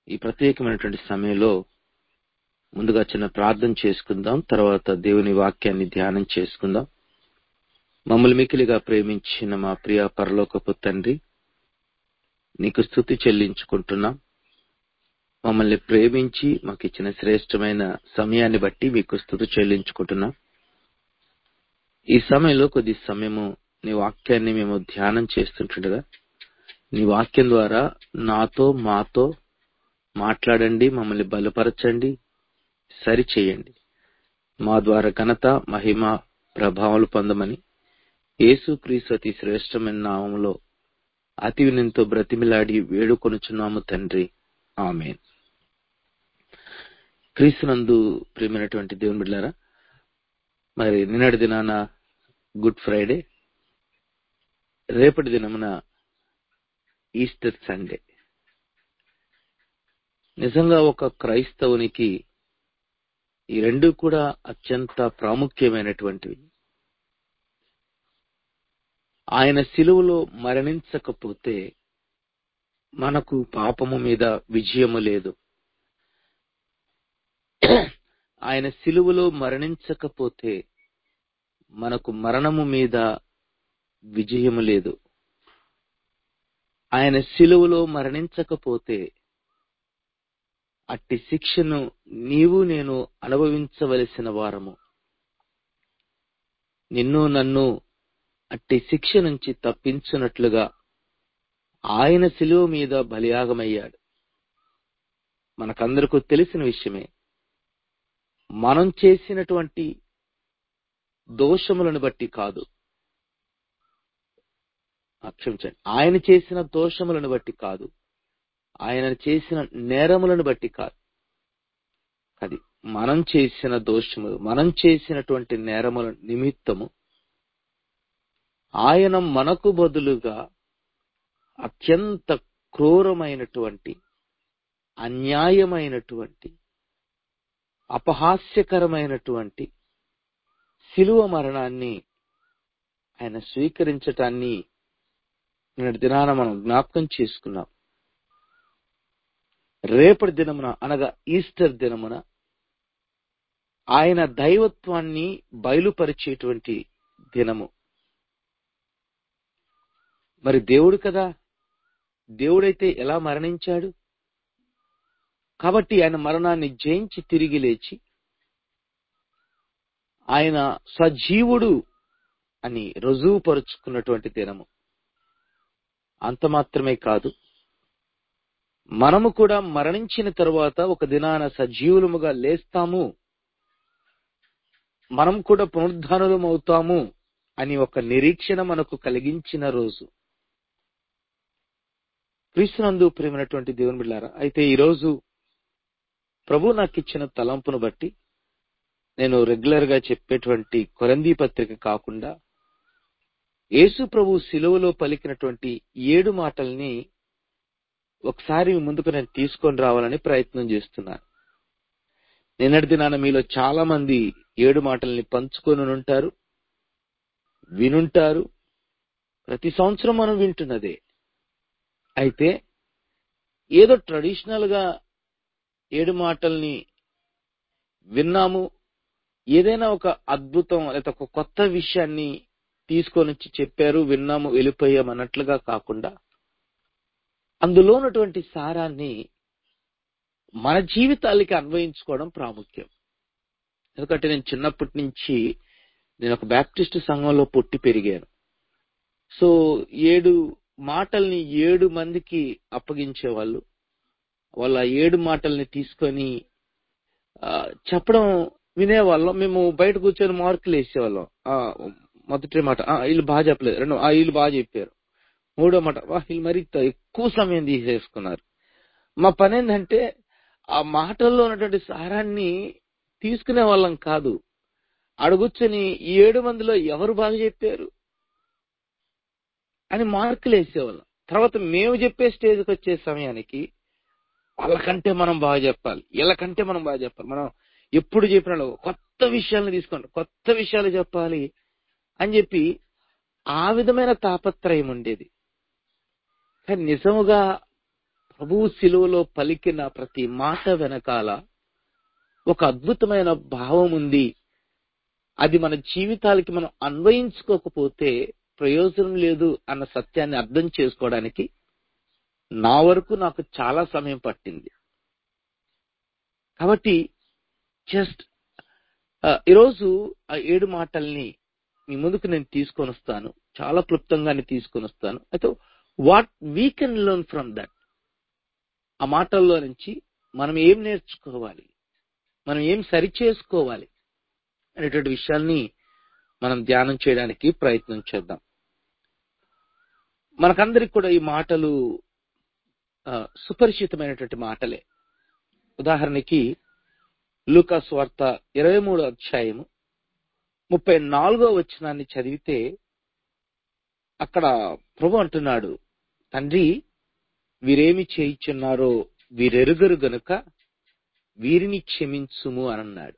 ఈ ప్రత్యేకమైనటువంటి సమయంలో ముందుగా చిన్న ప్రార్థన చేసుకుందాం తర్వాత దేవుని వాక్యాన్ని ధ్యానం చేసుకుందాం మమ్మల్ని మికిలిగా ప్రేమించిన మా ప్రియ పరలోకపు తండ్రి నీకు స్థుతి చెల్లించుకుంటున్నాం మమ్మల్ని ప్రేమించి మాకు ఇచ్చిన శ్రేష్టమైన సమయాన్ని బట్టి మీకు స్థుతి చెల్లించుకుంటున్నాం ఈ సమయంలో కొద్ది సమయము నీ వాక్యాన్ని మేము ధ్యానం చేస్తుంటుండగా నీ వాక్యం ద్వారా నాతో మాతో మాట్లాడండి మమ్మల్ని బలపరచండి సరిచేయండి మా ద్వారా ఘనత మహిమ ప్రభావాలు పొందమని యేసు క్రీస్తు అతి శ్రేష్టమైన నామంలో అతి వినంతో బ్రతిమిలాడి వేడుకొనుచున్నాము తండ్రి ఆమెన్ క్రీస్తునందు ప్రియమైనటువంటి దేవుని బిడ్డారా మరి నిన్నటి దినాన గుడ్ ఫ్రైడే రేపటి దినమున ఈస్టర్ సండే నిజంగా ఒక క్రైస్తవునికి ఈ రెండు కూడా అత్యంత ప్రాముఖ్యమైనటువంటివి ఆయన సిలువలో మరణించకపోతే మనకు పాపము మీద విజయము లేదు ఆయన సిలువలో మరణించకపోతే మనకు మరణము మీద విజయము లేదు ఆయన సిలువలో మరణించకపోతే అట్టి శిక్షను నీవు నేను అనుభవించవలసిన వారము నిన్ను నన్ను అట్టి శిక్ష నుంచి తప్పించున్నట్లుగా ఆయన శిలువ మీద బలియాగమయ్యాడు మనకందరికీ తెలిసిన విషయమే మనం చేసినటువంటి దోషములను బట్టి కాదు క్షమించండి ఆయన చేసిన దోషములను బట్టి కాదు ఆయన చేసిన నేరములను బట్టి కాదు అది మనం చేసిన దోషములు మనం చేసినటువంటి నేరముల నిమిత్తము ఆయన మనకు బదులుగా అత్యంత క్రూరమైనటువంటి అన్యాయమైనటువంటి అపహాస్యకరమైనటువంటి శిలువ మరణాన్ని ఆయన స్వీకరించటాన్ని నిన్నటి దినాన మనం జ్ఞాపకం చేసుకున్నాం రేపటి దినమున అనగా ఈస్టర్ దినమున ఆయన దైవత్వాన్ని బయలుపరిచేటువంటి దినము మరి దేవుడు కదా దేవుడైతే ఎలా మరణించాడు కాబట్టి ఆయన మరణాన్ని జయించి తిరిగి లేచి ఆయన సజీవుడు అని రుజువుపరుచుకున్నటువంటి దినము అంత మాత్రమే కాదు మనము కూడా మరణించిన తరువాత ఒక దినాన సజీవులముగా లేస్తాము మనం కూడా పునరుద్ధానులం అవుతాము అని ఒక నిరీక్షణ మనకు కలిగించిన రోజు క్రీస్తునందు ప్రేమైనటువంటి దేవుని బిళ్ళారా అయితే ఈరోజు ప్రభు నాకు ఇచ్చిన తలంపును బట్టి నేను రెగ్యులర్ గా చెప్పేటువంటి కొరందీ పత్రిక కాకుండా యేసు ప్రభు శిలువలో పలికినటువంటి ఏడు మాటల్ని ఒకసారి ముందుకు నేను తీసుకొని రావాలని ప్రయత్నం చేస్తున్నాను నిన్నటి దినాన మీలో చాలా మంది ఏడు మాటల్ని పంచుకొని ఉంటారు వినుంటారు ప్రతి సంవత్సరం మనం వింటున్నదే అయితే ఏదో ట్రెడిషనల్ గా ఏడు మాటల్ని విన్నాము ఏదైనా ఒక అద్భుతం లేదా ఒక కొత్త విషయాన్ని తీసుకొని వచ్చి చెప్పారు విన్నాము వెళ్ళిపోయాం అన్నట్లుగా కాకుండా అందులో ఉన్నటువంటి సారాన్ని మన జీవితాలకి అన్వయించుకోవడం ప్రాముఖ్యం ఎందుకంటే నేను చిన్నప్పటి నుంచి నేను ఒక బ్యాప్టిస్ట్ సంఘంలో పుట్టి పెరిగాను సో ఏడు మాటల్ని ఏడు మందికి అప్పగించేవాళ్ళు వాళ్ళ ఏడు మాటల్ని తీసుకొని చెప్పడం వినేవాళ్ళం మేము బయట కూర్చొని మార్కులు వేసేవాళ్ళం మొదటి మాట వీళ్ళు బాగా చెప్పలేదు రెండు వీళ్ళు బాగా చెప్పారు మూడో మాట వీళ్ళు మరి ఎక్కువ సమయం తీసేసుకున్నారు మా పని ఏంటంటే ఆ మాటల్లో ఉన్నటువంటి సారాన్ని తీసుకునే వాళ్ళం కాదు అడుగుచ్చని ఈ ఏడు మందిలో ఎవరు బాగా చెప్పారు అని మార్కులు వేసేవాళ్ళం తర్వాత మేము చెప్పే స్టేజ్కి వచ్చే సమయానికి వాళ్ళకంటే మనం బాగా చెప్పాలి వీళ్ళకంటే మనం బాగా చెప్పాలి మనం ఎప్పుడు చెప్పిన కొత్త విషయాలను తీసుకోండి కొత్త విషయాలు చెప్పాలి అని చెప్పి ఆ విధమైన తాపత్రయం ఉండేది కానీ నిజముగా ప్రభువు శిలువలో పలికిన ప్రతి మాట వెనకాల ఒక అద్భుతమైన భావం ఉంది అది మన జీవితాలకి మనం అన్వయించుకోకపోతే ప్రయోజనం లేదు అన్న సత్యాన్ని అర్థం చేసుకోవడానికి నా వరకు నాకు చాలా సమయం పట్టింది కాబట్టి జస్ట్ ఈరోజు ఆ ఏడు మాటల్ని మీ ముందుకు నేను తీసుకొని వస్తాను చాలా క్లుప్తంగానే తీసుకొని వస్తాను అయితే what we can learn from that ఆ మాటల్లో నుంచి మనం ఏం నేర్చుకోవాలి మనం ఏం సరి చేసుకోవాలి అనేటువంటి విషయాల్ని మనం ధ్యానం చేయడానికి ప్రయత్నం చేద్దాం మనకందరికి కూడా ఈ మాటలు ఆ, సుపరిచితమైనటువంటి మాటలే ఉదాహరణకి లూకాస్ వార్త ఇరవై మూడో అధ్యాయము ముప్పై నాలుగో వచనాన్ని చదివితే అక్కడ ప్రభు అంటున్నాడు తండ్రి వీరేమి చేయిచున్నారో వీరెరుగరు గనుక వీరిని క్షమించుము అని అన్నాడు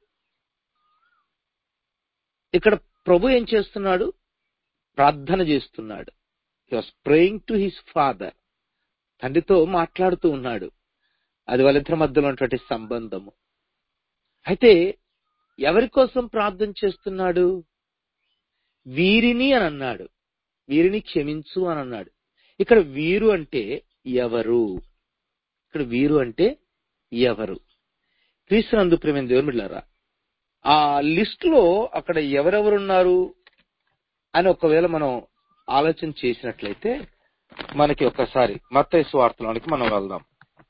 ఇక్కడ ప్రభు ఏం చేస్తున్నాడు ప్రార్థన చేస్తున్నాడు he was praying to his father తండ్రితో మాట్లాడుతూ ఉన్నాడు అది వాళ్ళిద్దరి మధ్యలో ఉన్నటువంటి సంబంధము అయితే ఎవరి కోసం ప్రార్థన చేస్తున్నాడు వీరిని అని అన్నాడు వీరిని క్షమించు అని అన్నాడు ఇక్కడ వీరు అంటే ఎవరు ఇక్కడ వీరు అంటే ఎవరు క్రీస్తునందు ప్రేమ దేవుని బిడ్డారా ఆ లిస్ట్ లో అక్కడ ఎవరెవరున్నారు అని ఒకవేళ మనం ఆలోచన చేసినట్లయితే మనకి ఒక్కసారి మత్తయి స్వార్థలోనికి మనం వెళ్దాం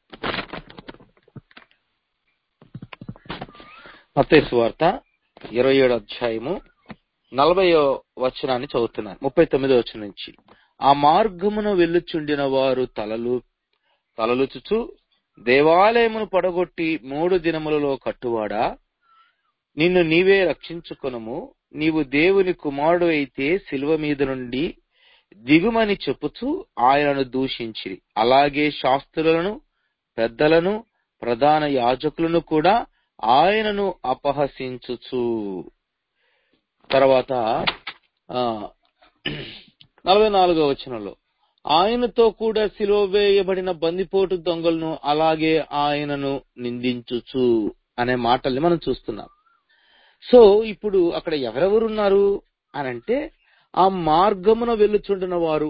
మత్తయి స్వార్థ ఇరవై ఏడు అధ్యాయము నలభయో వచనాన్ని చదువుతున్నాను ముప్పై తొమ్మిదో వచనం నుంచి ఆ మార్గమున వెళ్ళుచుండిన వారు తలలు తలలుచుచు దేవాలయమును పడగొట్టి మూడు దినములలో కట్టువాడా నిన్ను నీవే రక్షించుకొనుము నీవు దేవుని కుమారుడు అయితే శిలువ మీద నుండి దిగుమని చెప్పుచు ఆయనను దూషించిరి అలాగే శాస్త్రులను పెద్దలను ప్రధాన యాజకులను కూడా ఆయనను అపహసించుచు తర్వాత ఆ, నలభై నాలుగో వచనంలో ఆయనతో కూడా సిలువ వేయబడిన బందిపోటు దొంగలను అలాగే ఆయనను నిందించుచు అనే మాటల్ని మనం చూస్తున్నాం సో ఇప్పుడు అక్కడ ఎవరెవరున్నారు అని అంటే ఆ మార్గమున వెళ్ళుచుండిన వారు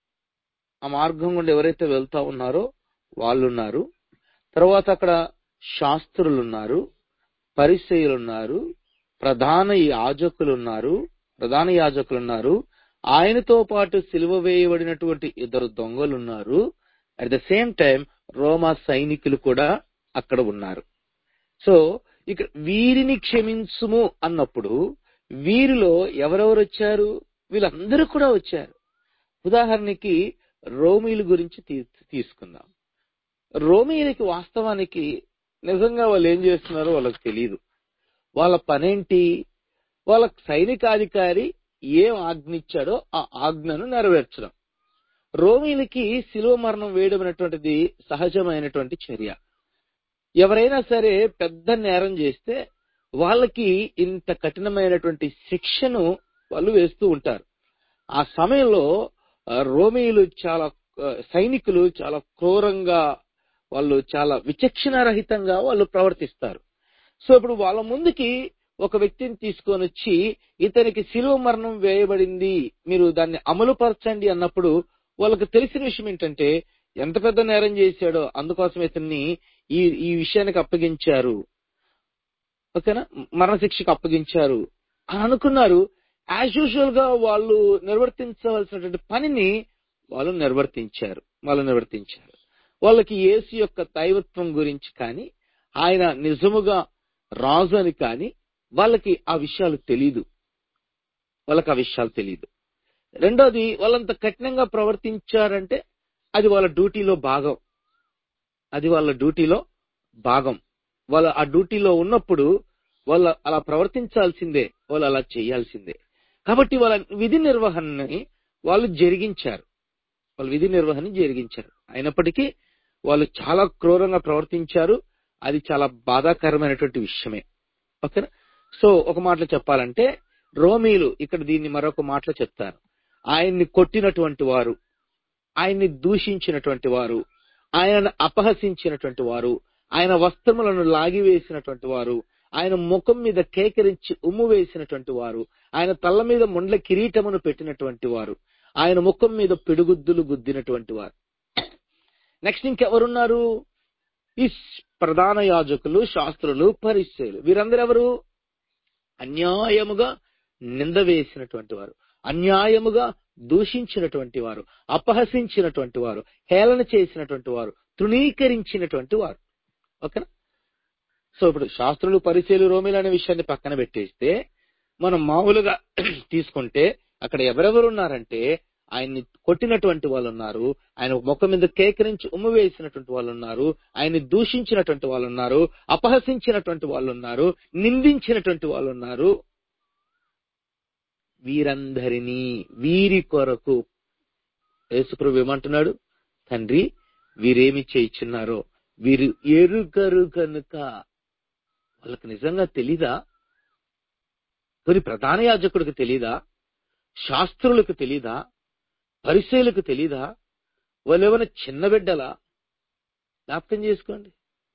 ఆ మార్గం గుండా ఎవరైతే వెళ్తా ఉన్నారో వాళ్ళు ఉన్నారు తర్వాత అక్కడ శాస్త్రులు ఉన్నారు పరిచయులు ఉన్నారు ప్రధాన యాజకులు ఉన్నారు ప్రధాన యాజకులు ఉన్నారు ఆయనతో పాటు సిలువ వేయబడినటువంటి ఇద్దరు దొంగలు ఉన్నారు అట్ ద సేమ్ టైం రోమా సైనికులు కూడా అక్కడ ఉన్నారు సో ఇక్కడ వీరిని క్షమించుము అన్నప్పుడు వీరిలో ఎవరెవరు వచ్చారు వీళ్ళందరూ కూడా వచ్చారు ఉదాహరణకి రోమీల గురించి తీ- తీసుకుందాం రోమీలకి వాస్తవానికి నిజంగా వాళ్ళు ఏం చేస్తున్నారో వాళ్ళకి తెలియదు వాళ్ళ పనేంటి వాళ్ళ సైనికాధికారి ఏం ఆజ్ఞిచ్చాడో ఆ ఆజ్ఞను నెరవేర్చడం రోమీలకి శిలువ మరణం వేయడం అనేటువంటిది సహజమైనటువంటి చర్య ఎవరైనా సరే పెద్ద నేరం చేస్తే వాళ్ళకి ఇంత కఠినమైనటువంటి శిక్షను వాళ్ళు వేస్తూ ఉంటారు ఆ సమయంలో ఆ, రోమీయులు చాలా ఆ, సైనికులు చాలా క్రూరంగా వాళ్ళు చాలా విచక్షణారహితంగా వాళ్ళు ప్రవర్తిస్తారు సో ఇప్పుడు వాళ్ళ ముందుకి ఒక వ్యక్తిని తీసుకొని వచ్చి ఇతనికి శిలువ మరణం వేయబడింది మీరు దాన్ని అమలుపరచండి అన్నప్పుడు వాళ్ళకి తెలిసిన విషయం ఏంటంటే ఎంత పెద్ద నేరం చేశాడో అందుకోసం ఇతన్ని ఈ ఈ విషయానికి అప్పగించారు ఓకేనా మరణశిక్షకు అప్పగించారు అని అనుకున్నారు యాజ్ యూజువల్ గా వాళ్ళు నిర్వర్తించవలసినటువంటి పనిని వాళ్ళు నిర్వర్తించారు వాళ్ళు నిర్వర్తించారు వాళ్ళకి యేసు యొక్క దైవత్వం గురించి కానీ ఆయన నిజముగా రాజు అని కానీ వాళ్ళకి ఆ విషయాలు తెలీదు వాళ్ళకి ఆ విషయాలు తెలియదు రెండోది వాళ్ళంత కఠినంగా ప్రవర్తించారంటే అది వాళ్ళ డ్యూటీలో భాగం అది వాళ్ళ డ్యూటీలో భాగం వాళ్ళు ఆ డ్యూటీలో ఉన్నప్పుడు వాళ్ళు అలా ప్రవర్తించాల్సిందే వాళ్ళు అలా చేయాల్సిందే కాబట్టి వాళ్ళ విధి నిర్వహణని వాళ్ళు జరిగించారు వాళ్ళు విధి నిర్వహణ జరిగించారు అయినప్పటికీ వాళ్ళు చాలా క్రూరంగా ప్రవర్తించారు అది చాలా బాధాకరమైనటువంటి విషయమే ఓకేనా సో ఒక మాటలో చెప్పాలంటే రోమీలు ఇక్కడ దీన్ని మరొక మాటలో చెప్తారు ఆయన్ని కొట్టినటువంటి వారు ఆయన్ని దూషించినటువంటి వారు ఆయనను అపహసించినటువంటి వారు ఆయన వస్త్రములను లాగివేసినటువంటి వారు ఆయన ముఖం మీద కేకరించి ఉమ్ము వేసినటువంటి వారు ఆయన తల్ల మీద ముండ్ల కిరీటమును పెట్టినటువంటి వారు ఆయన ముఖం మీద పిడుగుద్దులు గుద్దినటువంటి వారు నెక్స్ట్ ఇంకెవరున్నారు ఈ ప్రధాన యాజకులు శాస్త్రులు పరిచయులు వీరందరూ ఎవరు అన్యాయముగా నింద వేసినటువంటి వారు అన్యాయముగా దూషించినటువంటి వారు అపహసించినటువంటి వారు హేళన చేసినటువంటి వారు తృణీకరించినటువంటి వారు ఓకేనా సో ఇప్పుడు శాస్త్రులు పరిచయలు రోమిలు అనే విషయాన్ని పక్కన పెట్టేస్తే మనం మామూలుగా తీసుకుంటే అక్కడ ఎవరెవరు ఉన్నారంటే ఆయన్ని కొట్టినటువంటి వాళ్ళు ఉన్నారు ఆయన ముఖం మీద కేకరించి ఉమ్ము వేసినటువంటి వాళ్ళు ఉన్నారు ఆయన్ని దూషించినటువంటి వాళ్ళు ఉన్నారు అపహసించినటువంటి వాళ్ళు ఉన్నారు నిందించినటువంటి వాళ్ళు ఉన్నారు వీరందరినీ వీరి కొరకు యేసుప్రభు ఏమంటున్నాడు తండ్రి వీరేమి చేయించున్నారో వీరు ఎరుగరు కనుక వాళ్ళకి నిజంగా తెలీదా మరి ప్రధాన యాజకుడికి తెలీదా శాస్త్రులకు తెలీదా పరిశీలకు తెలీదా వాళ్ళు ఏమైనా చిన్న బిడ్డలా జ్ఞాపకం చేసుకోండి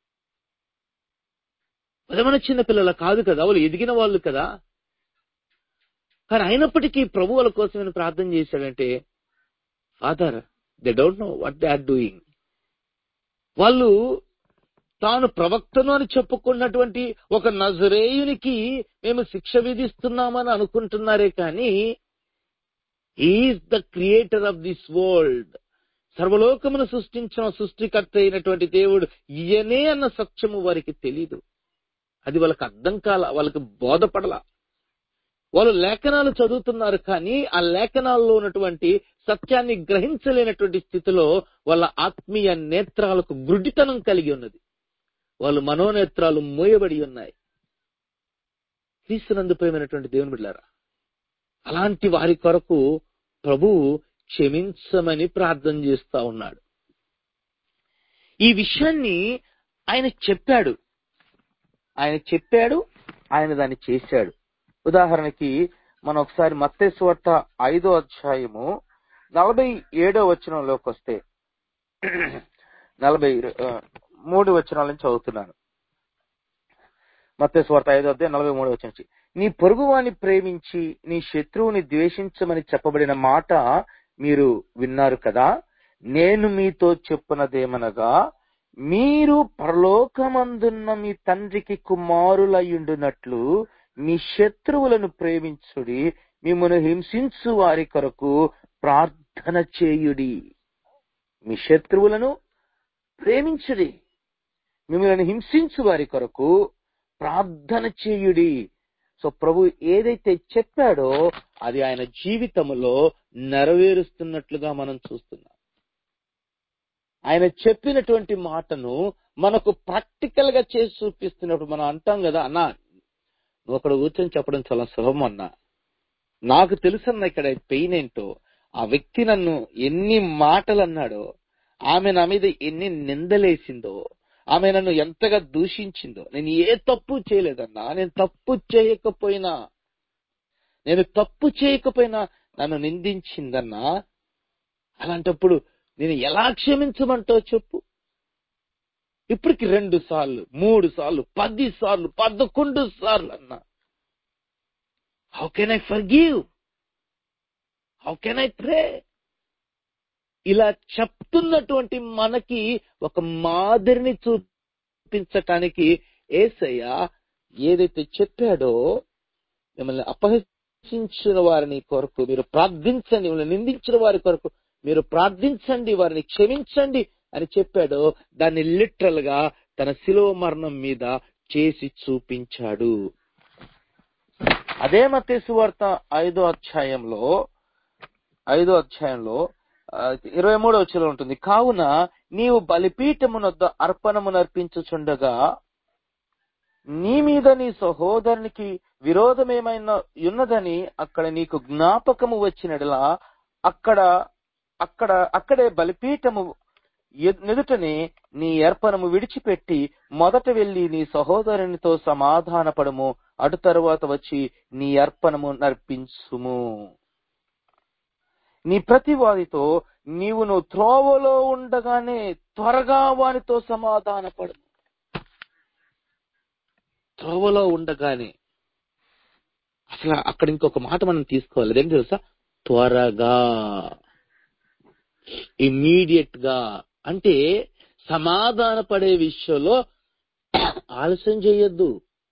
వాళ్ళేమైనా చిన్న పిల్లల కాదు కదా వాళ్ళు ఎదిగిన వాళ్ళు కదా కానీ అయినప్పటికీ ప్రభు వాళ్ళ కోసం నేను ప్రార్థన చేశాడంటే father they don't know what they are doing వాళ్ళు తాను ప్రవక్తను అని చెప్పుకున్నటువంటి ఒక నజరేయునికి మేము శిక్ష విధిస్తున్నామని అనుకుంటున్నారే కానీ is the creator of this world సర్వలోకమును సృష్టించిన సృష్టికర్త అయినటువంటి దేవుడు ఈయనే అన్న సత్యము వారికి తెలీదు అది వాళ్ళకి అర్థం కాల వాళ్ళకి బోధపడలా వాళ్ళు లేఖనాలు చదువుతున్నారు కానీ ఆ లేఖనాల్లో ఉన్నటువంటి సత్యాన్ని గ్రహించలేనటువంటి స్థితిలో వాళ్ళ ఆత్మీయ నేత్రాలకు గుడ్డితనం కలిగి ఉన్నది వాళ్ళు మనోనేత్రాలు మూయబడి ఉన్నాయి క్రీస్తునందుపోయినటువంటి దేవుని బిడ్డారా అలాంటి వారి కొరకు ప్రభువు క్షమించమని ప్రార్థన చేస్తా ఉన్నాడు ఈ విషయాన్ని ఆయన చెప్పాడు ఆయన చెప్పాడు ఆయన దాన్ని చేశాడు ఉదాహరణకి మనం ఒకసారి మత్తేశ్వార్త ఐదో అధ్యాయము నలభై ఏడో వచనంలోకి వస్తే నలభై ఆ, మూడు వచనాల నుంచి చదువుతున్నాను మత్తేశ్వార్త ఐదో అధ్యాయం నలభై మూడు వచనం నుంచి నీ పొరుగువాని ప్రేమించి నీ శత్రువుని ద్వేషించమని చెప్పబడిన మాట మీరు విన్నారు కదా నేను మీతో చెప్పునదేమనగా మీరు పరలోకమందున్న మీ తండ్రికి కుమారులయ్యుండునట్లు మీ శత్రువులను ప్రేమించుడి మిమ్మల్ని హింసించు వారి కొరకు ప్రార్థన చేయుడి మీ శత్రువులను ప్రేమించుడి మిమ్మల్ని హింసించు వారి కొరకు ప్రార్థన చేయుడి సో ప్రభు ఏదైతే చెప్పాడో అది ఆయన జీవితంలో నెరవేరుస్తున్నట్లుగా మనం చూస్తున్నాం ఆయన చెప్పినటువంటి మాటను మనకు ప్రాక్టికల్ గా చేసి చూపిస్తున్నప్పుడు మనం అంటాం కదా అన్నా నువ్వు అక్కడ కూర్చొని చెప్పడం చాలా సులభం అన్నా నాకు తెలుసన్న ఇక్కడ పెయిన్ ఏంటో ఆ వ్యక్తి నన్ను ఎన్ని మాటలు అన్నాడో ఆమె నా మీద ఎన్ని నిందలేసిందో ఆమె నన్ను ఎంతగా దూషించిందో నేను ఏ తప్పు చేయలేదన్నా నేను తప్పు చేయకపోయినా నేను తప్పు చేయకపోయినా నన్ను నిందించిందన్నా అలాంటప్పుడు నేను ఎలా క్షమించమంటావు చెప్పు ఇప్పటికి రెండు సార్లు మూడు సార్లు పది సార్లు పదకొండు సార్లు అన్నా how can I forgive how can I pray ఇలా చెప్తున్నటువంటి మనకి ఒక మాదిరిని చూపించటానికి ఏసయ్య ఏదైతే చెప్పాడో మిమ్మల్ని అపహసించిన వారిని కొరకు మీరు ప్రార్థించండి మిమ్మల్ని నిందించిన వారి కొరకు మీరు ప్రార్థించండి వారిని క్షమించండి అని చెప్పాడో దాన్ని లిటరల్ గా తన శిలువ మరణం మీద చేసి చూపించాడు అదే మతేసు వార్త ఐదో అధ్యాయంలో ఐదో అధ్యాయంలో ఆ, ఇరవై మూడో వచ్చిలో ఉంటుంది కావున నీవు బలిపీఠమునొద్ద అర్పణము నర్పించుచుండగా నీ మీద నీ సహోదరునికి విరోధమేమైనా ఉన్నదని అక్కడ నీకు జ్ఞాపకము వచ్చినడలా అక్కడ అక్కడ అక్కడే బలిపీఠము ఎ- ఎదుటనే నీ అర్పణము విడిచిపెట్టి మొదట వెళ్లి నీ సహోదరునితో సమాధానపడము అటు తరువాత వచ్చి నీ అర్పణము నర్పించుము నీ ప్రతివాదితో నీవు నువ్వు త్రోవలో ఉండగానే త్వరగా వానితో సమాధానపడు త్రోవలో ఉండగానే అసలు అక్కడ ఇంకొక మాట మనం తీసుకోవాలి అదేంటి తెలుసా త్వరగా ఇమ్మీడియట్ గా అంటే సమాధాన పడే విషయంలో ఆలస్యం చేయొద్దు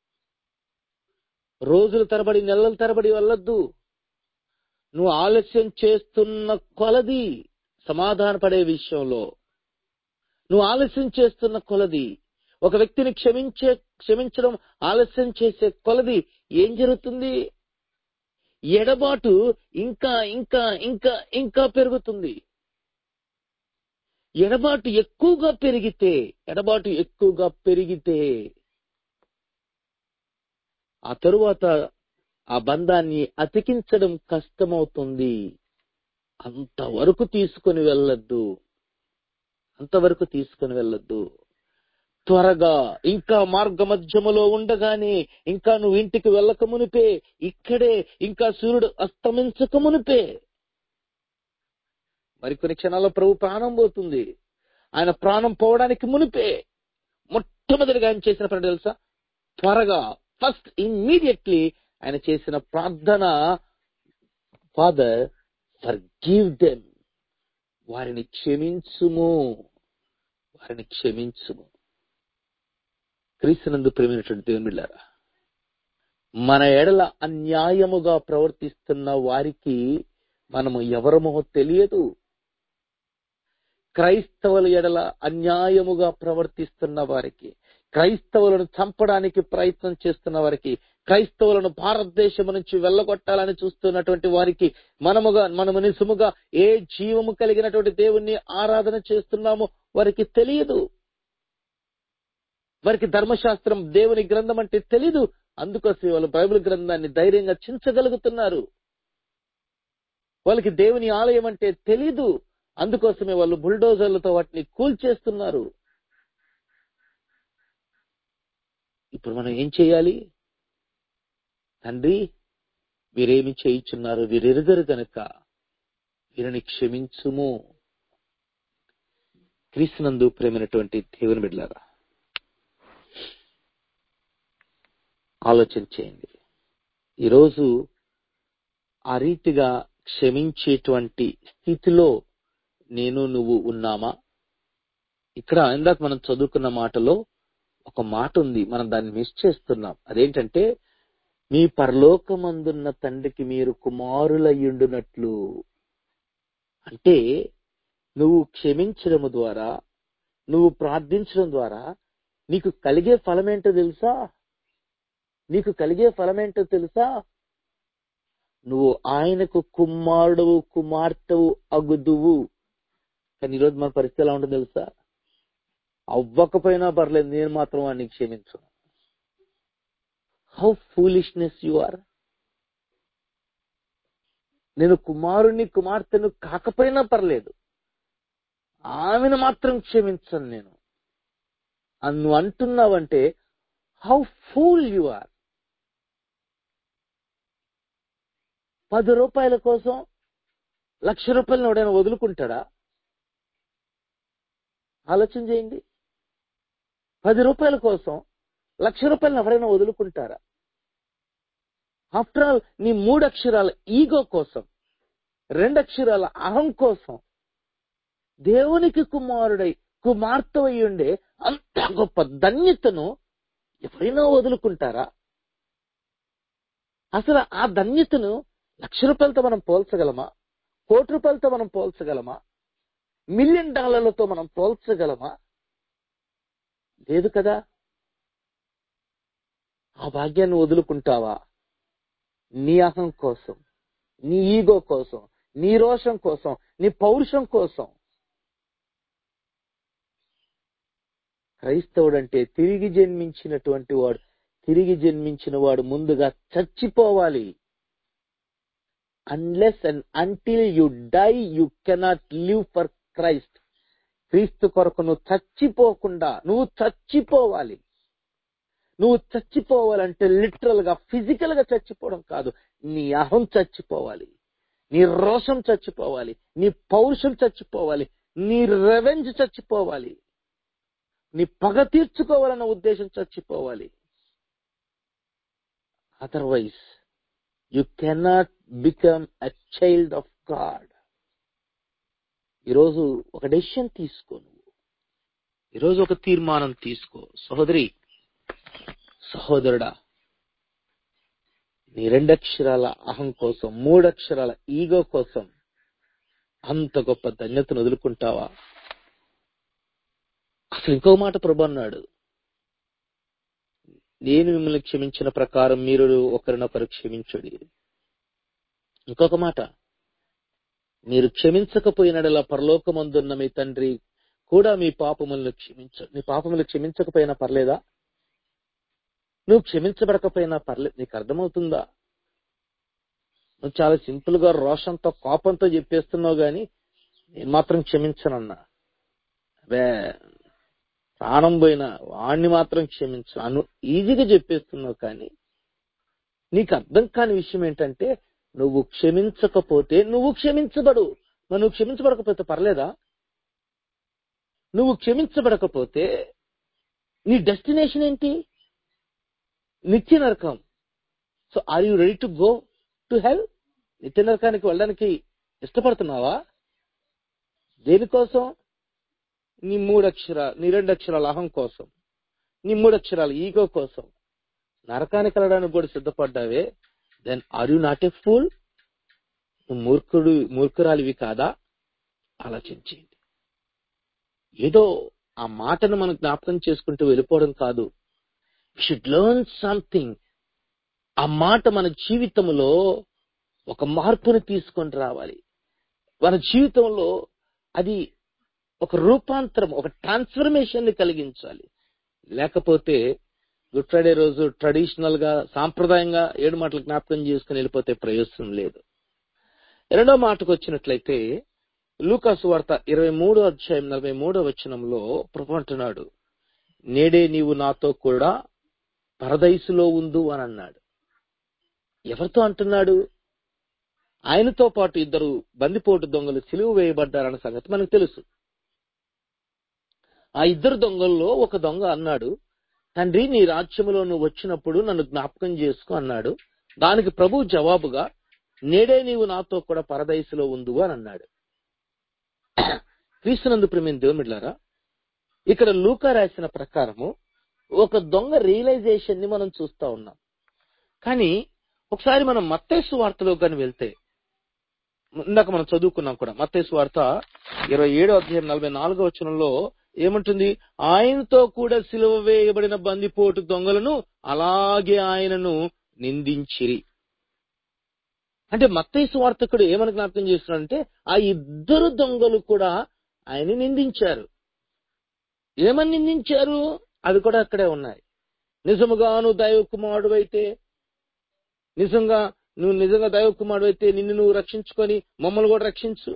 రోజుల తరబడి నెలల తరబడి వెళ్ళొద్దు నువ్వు ఆలస్యం చేస్తున్న కొలది సమాధాన పడే విషయంలో నువ్వు ఆలస్యం చేస్తున్న కొలది ఒక వ్యక్తిని క్షమించే క్షమించడం ఆలస్యం చేసే కొలది ఏం జరుగుతుంది ఎడబాటు ఇంకా ఇంకా ఇంకా ఇంకా పెరుగుతుంది ఎడబాటు ఎక్కువగా పెరిగితే ఎడబాటు ఎక్కువగా పెరిగితే ఆ తరువాత ఆ బంధాన్ని అతికించడం కష్టమవుతుంది అంతవరకు తీసుకొని వెళ్ళొద్దు అంతవరకు తీసుకొని వెళ్ళొద్దు త్వరగా ఇంకా మార్గ మధ్యములో ఉండగానే ఇంకా నువ్వు ఇంటికి వెళ్ళక మునిపే ఇక్కడే ఇంకా సూర్యుడు అస్తమించక మునిపే మరికొన్ని క్షణాల్లో ప్రభు ప్రాణం పోతుంది ఆయన ప్రాణం పోవడానికి మునిపే మొట్టమొదటిగా ఆయన చేసిన పని తెలుసా త్వరగా ఫస్ట్ ఇమ్మీడియట్లీ ఆయన చేసిన ప్రార్థన ఫాదర్ ఫర్ గివ్ దెమ్ వారిని క్షమించుము వారిని క్షమించుము క్రీస్తునందు ప్రేమైనటువంటి దేవుని బిడ్డారా మన ఎడల అన్యాయముగా ప్రవర్తిస్తున్న వారికి మనము ఎవరమో తెలియదు క్రైస్తవుల ఎడల అన్యాయముగా ప్రవర్తిస్తున్న వారికి క్రైస్తవులను చంపడానికి ప్రయత్నం చేస్తున్న వారికి క్రైస్తవులను భారతదేశం నుంచి వెళ్ళగొట్టాలని చూస్తున్నటువంటి వారికి మనముగా మనము నిసుముగా ఏ జీవము కలిగినటువంటి దేవుణ్ణి ఆరాధన చేస్తున్నామో వారికి తెలియదు వారికి ధర్మశాస్త్రం దేవుని గ్రంథం అంటే తెలీదు అందుకోసం వాళ్ళు బైబిల్ గ్రంథాన్ని ధైర్యంగా చించగలుగుతున్నారు వాళ్ళకి దేవుని ఆలయం అంటే తెలీదు అందుకోసమే వాళ్ళు బుల్డోజర్లతో వాటిని కూల్చేస్తున్నారు ఇప్పుడు మనం ఏం చేయాలి తండ్రి వీరేమి చేయించున్నారు వీరెరుగరు గనక వీరిని క్షమించుము క్రీస్తునందు ప్రేమైనటువంటి దేవుని బిడ్డలారా ఆలోచన చేయండి ఈరోజు ఆ రీతిగా క్షమించేటువంటి స్థితిలో నేను నువ్వు ఉన్నామా ఇక్కడ ఇందాక మనం చదువుకున్న మాటలో ఒక మాట ఉంది మనం దాన్ని మిస్ చేస్తున్నాం అదేంటంటే మీ పరలోకమందున్న తండ్రికి మీరు కుమారులయ్యుండునట్లు అంటే నువ్వు క్షమించడం ద్వారా నువ్వు ప్రార్థించడం ద్వారా నీకు కలిగే ఫలమేంటో తెలుసా నీకు కలిగే ఫలమేంటో తెలుసా నువ్వు ఆయనకు కుమారుడు కుమార్తెవు అగుదువు కానీ ఈరోజు మన పరిస్థితి ఎలా ఉంటుంది తెలుసా అవ్వకపోయినా పర్లేదు నేను మాత్రం వాడిని క్షమించు హౌ ఫూలిష్నెస్ యు ఆర్ నేను కుమారుని కుమార్తెను కాకపోయినా పర్లేదు ఆమెను మాత్రం క్షమించను నేను అని నువ్వు అంటున్నావంటే హౌ ఫూల్ యు ఆర్ పది రూపాయల కోసం లక్ష రూపాయలను ఎవడైనా వదులుకుంటాడా ఆలోచన చేయండి పది రూపాయల కోసం లక్ష రూపాయలను ఎవరైనా వదులుకుంటారా ఆఫ్టర్ ఆల్ నీ మూడు అక్షరాల ఈగో కోసం రెండు అక్షరాల అహం కోసం దేవునికి కుమారుడై కుమార్తె ఉండే అంత గొప్ప ధన్యతను ఎవరైనా వదులుకుంటారా అసలు ఆ ధన్యతను లక్ష రూపాయలతో మనం పోల్చగలమా కోటి రూపాయలతో మనం పోల్చగలమా మిలియన్ డాలర్లతో మనం పోల్చగలమా లేదు కదా ఆ భాగ్యాన్ని వదులుకుంటావా నీ అహం కోసం నీ ఈగో కోసం నీ రోషం కోసం నీ పౌరుషం కోసం క్రైస్తవుడు అంటే తిరిగి జన్మించినటువంటి వాడు తిరిగి జన్మించిన వాడు ముందుగా చచ్చిపోవాలి unless and until you die you cannot live for Christ క్రీస్తు కొరకు నువ్వు చచ్చిపోకుండా నువ్వు చచ్చిపోవాలి నువ్వు చచ్చిపోవాలంటే లిటరల్ గా ఫిజికల్ గా చచ్చిపోవడం కాదు నీ అహం చచ్చిపోవాలి నీ రోషం చచ్చిపోవాలి నీ పౌరుషం చచ్చిపోవాలి నీ రెవెంజ్ చచ్చిపోవాలి నీ పగ తీర్చుకోవాలన్న ఉద్దేశం చచ్చిపోవాలి otherwise you cannot become a child of God ఈరోజు ఒక డెసిషన్ తీసుకో నువ్వు ఈరోజు ఒక తీర్మానం తీసుకో సహోదరి సహోదరుడా నీ రెండక్షరాల అహం కోసం మూడక్షరాల ఈగో కోసం అంత గొప్ప ధన్యతను వదులుకుంటావా అసలు ఇంకో మాట ప్రభు అన్నాడు నేను మిమ్మల్ని క్షమించిన ప్రకారం మీరు ఒకరినొకరు క్షమించుడి ఇంకొక మాట మీరు క్షమించకపోయినడలా పరలోకమందున్న మీ తండ్రి కూడా మీ పాపములను క్షమించ నీ పాపములు క్షమించకపోయినా పర్లేదా నువ్వు క్షమించబడకపోయినా పర్లేదు నీకు అర్థమవుతుందా నువ్వు చాలా సింపుల్ గా రోషంతో కోపంతో చెప్పేస్తున్నావు గాని నేను మాత్రం క్షమించనన్నా అదే ప్రాణం పోయినా వాణ్ణి మాత్రం క్షమించు అను ఈజీగా చెప్పేస్తున్నావు కానీ నీకు అర్థం కాని విషయం ఏంటంటే నువ్వు క్షమించకపోతే నువ్వు క్షమించబడు మరి నువ్వు క్షమించబడకపోతే పర్లేదా నువ్వు క్షమించబడకపోతే నీ డెస్టినేషన్ ఏంటి నిత్య నరకం so are you ready to go to hell నిత్య నరకానికి వెళ్ళడానికి ఇష్టపడుతున్నావా దేనికోసం నీ మూడు అక్షర నీ రెండు అక్షరాల అహం కోసం నీ మూడు అక్షరాల ఈగో కోసం నరకానికి వెళ్ళడానికి కూడా సిద్ధపడ్డావే then are you not a fool నువ్వు మూర్ఖుడు మూర్ఖురాలివి కాదా ఆలోచించేయండి ఏదో ఆ మాటను మనం జ్ఞాపకం చేసుకుంటూ వెళ్ళిపోవడం కాదు షుడ్ లెర్న్ సంథింగ్ ఆ మాట మన జీవితంలో ఒక మార్పుని తీసుకొని రావాలి మన జీవితంలో అది ఒక రూపాంతరం ఒక ట్రాన్స్ఫర్మేషన్ ని కలిగించాలి లేకపోతే గుడ్ ఫ్రైడే రోజు ట్రెడిషనల్ గా సాంప్రదాయంగా ఏడు మాటలు జ్ఞాపకం చేసుకుని వెళ్ళిపోతే ప్రయోజనం లేదు రెండో మాటకు వచ్చినట్లయితే లూకాసు వార్త ఇరవై మూడో అధ్యాయం నలభై మూడో వచనంలో ప్రభు అంటున్నాడు నేడే నీవు నాతో కూడా పరదైసులో ఉండు అని అన్నాడు ఎవరితో అంటున్నాడు ఆయనతో పాటు ఇద్దరు బందిపోటు దొంగలు సిలువ వేయబడ్డారన్న సంగతి మనకు తెలుసు ఆ ఇద్దరు దొంగల్లో ఒక దొంగ అన్నాడు తండ్రి నీ రాజ్యములో నువ్వు వచ్చినప్పుడు నన్ను జ్ఞాపకం చేసుకో అన్నాడు దానికి ప్రభు జవాబుగా నేడే నీవు నాతో కూడా పరదైసులో ఉండు అని అన్నాడు క్రీస్తునందు ప్రేమిన దేవుమిడ్లారా ఇక్కడ లూకా రాసిన ప్రకారము ఒక దొంగ రియలైజేషన్ ని మనం చూస్తా ఉన్నాం కానీ ఒకసారి మనం మత్తేసు వార్తలో కానీ వెళ్తే ఇందాక మనం చదువుకున్నాం కూడా మత్తేసు వార్త ఇరవై ఏడో అధ్యాయం నలభై నాలుగో వచనంలో ఏముంటుంది ఆయనతో కూడా సిలువ వేయబడిన బందిపోటు దొంగలను అలాగే ఆయనను నిందించిరి అంటే మత్తైసు వార్తకుడు ఏమని జ్ఞాపకం చేస్తున్నాడంటే ఆ ఇద్దరు దొంగలు కూడా ఆయన నిందించారు ఏమని నిందించారు అది కూడా అక్కడే ఉన్నాయి నిజముగా నువ్వు దైవ కుమారుడు అయితే నిజంగా నువ్వు నిజంగా దైవ కుమారుడు అయితే నిన్ను నువ్వు రక్షించుకొని మమ్మల్ని కూడా రక్షించు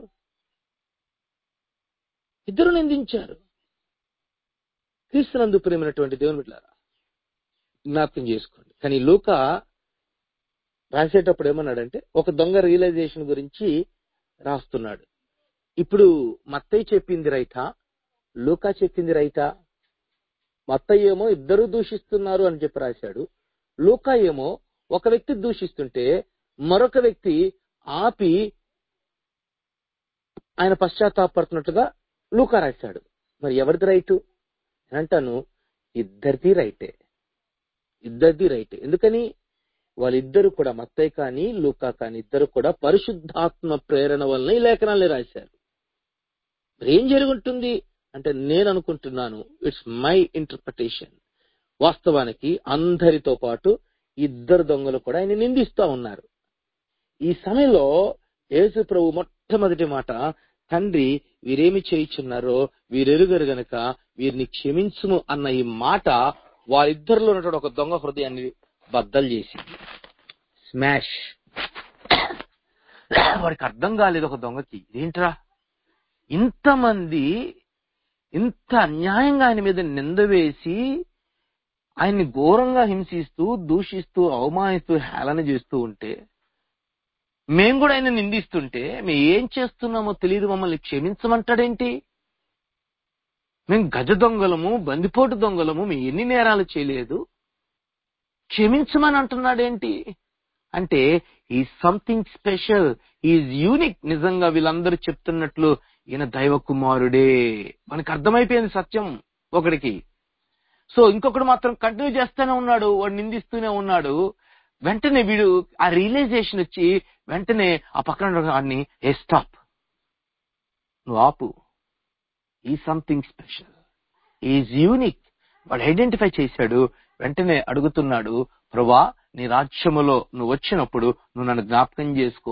ఇద్దరు నిందించారు క్రీస్తునందు ప్రేమైనటువంటి దేవుని బిడ్డారా జ్ఞాపకం చేసుకోండి కానీ లూక రాసేటప్పుడు ఏమన్నాడంటే ఒక దొంగ రియలైజేషన్ గురించి రాస్తున్నాడు ఇప్పుడు మత్తయ్య చెప్పింది రైటా లూకా చెప్పింది రైటా మత్తయ్య ఏమో ఇద్దరు దూషిస్తున్నారు అని చెప్పి రాశాడు లూకా ఏమో ఒక వ్యక్తి దూషిస్తుంటే మరొక వ్యక్తి ఆపి ఆయన పశ్చాత్తాపడుతున్నట్టుగా లూకా రాశాడు మరి ఎవరిది రైటు అంటాను ఇద్దరిది రైటే ఇద్దరిది రైటే ఎందుకని వాళ్ళిద్దరు కూడా మత్తయ్య కానీ లూకా కానీ ఇద్దరు కూడా పరిశుద్ధాత్మ ప్రేరణ వలన ఈ లేఖనాల్ని రాశారు మరి ఏం జరుగుంటుంది అంటే నేను అనుకుంటున్నాను ఇట్స్ మై ఇంటర్ప్రిటేషన్ వాస్తవానికి అందరితో పాటు ఇద్దరు దొంగలు కూడా ఆయన నిందిస్తా ఉన్నారు ఈ సమయంలో యేసు ప్రభు మొట్టమొదటి మాట తండ్రి వీరేమి చేయించున్నారో వీరెరుగరు గనక వీరిని క్షమించుము అన్న ఈ మాట వారిద్దరిలో ఉన్నటువంటి ఒక దొంగ హృదయాన్ని బద్దలు చేసింది స్మాష్ వాడికి అర్థం కాలేదు ఒక దొంగకి ఏంట్రా ఇంతమంది ఇంత అన్యాయంగా ఆయన మీద నింద వేసి ఆయన్ని ఘోరంగా హింసిస్తూ దూషిస్తూ అవమానిస్తూ హేళన చేస్తూ ఉంటే మేము కూడా ఆయన నిందిస్తుంటే మేము ఏం చేస్తున్నామో తెలియదు మమ్మల్ని క్షమించమంటాడేంటి మేము గజ దొంగలము బందిపోటు దొంగలము మేము ఎన్ని నేరాలు చేయలేదు క్షమించమని అంటున్నాడేంటి అంటే ఈ సంథింగ్ స్పెషల్ ఈజ్ యూనిక్ నిజంగా వీళ్ళందరూ చెప్తున్నట్లు ఈయన దైవ కుమారుడే మనకి అర్థమైపోయింది సత్యం ఒకడికి సో ఇంకొకడు మాత్రం కంటిన్యూ చేస్తూనే ఉన్నాడు వాడు నిందిస్తూనే ఉన్నాడు వెంటనే వీడు ఆ రియలైజేషన్ వచ్చి వెంటనే ఆ పక్కన వాడిని ఏ స్టాప్ నువ్వు ఆపు ఈ సంథింగ్ స్పెషల్ ఈజ్ యూనిక్ వాడు ఐడెంటిఫై చేశాడు వెంటనే అడుగుతున్నాడు ప్రభా నీ రాజ్యములో నువ్వు వచ్చినప్పుడు నువ్వు నన్ను జ్ఞాపకం చేసుకో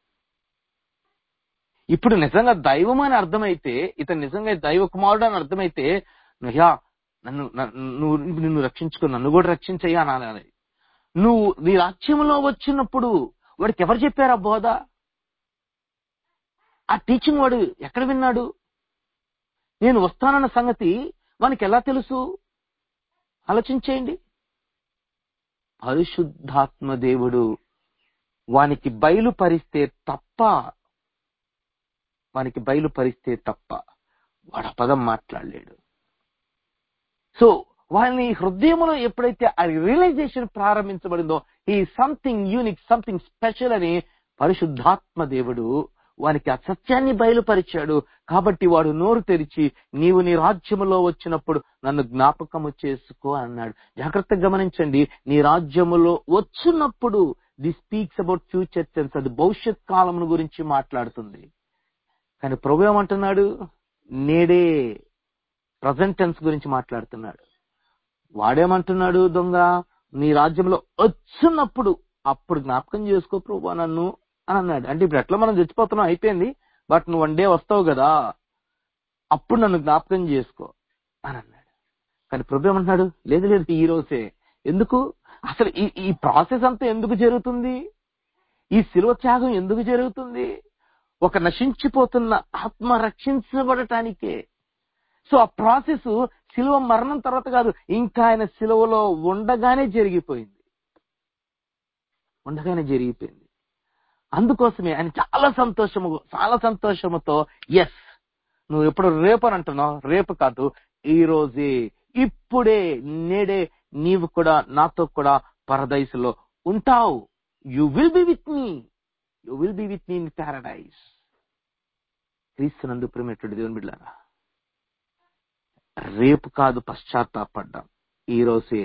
ఇప్పుడు నిజంగా దైవం అని అర్థమైతే ఇతను నిజంగా దైవ కుమారుడు అని అర్థమైతే నువ్వు నన్ను నువ్వు నిన్ను రక్షించుకో నన్ను కూడా రక్షించయ్యా అనాలి నువ్వు నీ రాజ్యంలో వచ్చినప్పుడు వాడికి ఎవరు చెప్పారా బోధ ఆ టీచింగ్ వాడు ఎక్కడ విన్నాడు నేను వస్తానన్న సంగతి వానికి ఎలా తెలుసు ఆలోచించేయండి పరిశుద్ధాత్మ దేవుడు వానికి బయలుపరిస్తే తప్ప వానికి బయలుపరిస్తే తప్ప వాడు పదం మాట్లాడలేడు సో వాళ్ళని హృదయంలో ఎప్పుడైతే ఆ రియలైజేషన్ ప్రారంభించబడిందో ఈ సంథింగ్ యూనిక్ సంథింగ్ స్పెషల్ అని పరిశుద్ధాత్మ దేవుడు వానికి ఆ సత్యాన్ని బయలుపరిచాడు కాబట్టి వాడు నోరు తెరిచి నీవు నీ రాజ్యములో వచ్చినప్పుడు నన్ను జ్ఞాపకము చేసుకో అన్నాడు జాగ్రత్తగా గమనించండి నీ రాజ్యములో వచ్చినప్పుడు the speaks about future tense అది భవిష్యత్ కాలమును గురించి మాట్లాడుతుంది కానీ ప్రభు ఏమంటున్నాడు నేడే ప్రజెంట్ టెన్స్ గురించి మాట్లాడుతున్నాడు వాడేమంటున్నాడు దొంగ నీ రాజ్యంలో వచ్చినప్పుడు అప్పుడు జ్ఞాపకం చేసుకో ప్రభు నన్ను అని అన్నాడు అంటే ఇప్పుడు ఎట్లా మనం చచ్చిపోతున్నాం అయిపోయింది బట్ నువ్వు వన్ డే వస్తావు కదా అప్పుడు నన్ను జ్ఞాపకం చేసుకో అని అన్నాడు కానీ ప్రభు ఏమంటున్నాడు లేదు లేదు ఈ రోజే ఎందుకు అసలు ఈ ఈ ప్రాసెస్ అంతా ఎందుకు జరుగుతుంది ఈ శిలువ త్యాగం ఎందుకు జరుగుతుంది ఒక నశించిపోతున్న ఆత్మ రక్షించబడటానికే సో ఆ ప్రాసెస్ శిలువ మరణం తర్వాత కాదు ఇంకా ఆయన శిలువలో ఉండగానే జరిగిపోయింది ఉండగానే జరిగిపోయింది అందుకోసమే ఆయన చాలా సంతోషము చాలా సంతోషముతో ఎస్ నువ్వు ఎప్పుడు రేపు అని అంటున్నావు రేపు కాదు ఈ రోజే ఇప్పుడే నేడే నీవు కూడా నాతో కూడా పరదైసులో ఉంటావు you will be with me you will be with me in paradise క్రీస్తునందు ప్రేమేటుడు దేవుని బిడ్డారా రేపు కాదు పశ్చాత్తాపడ్డాం ఈ రోజే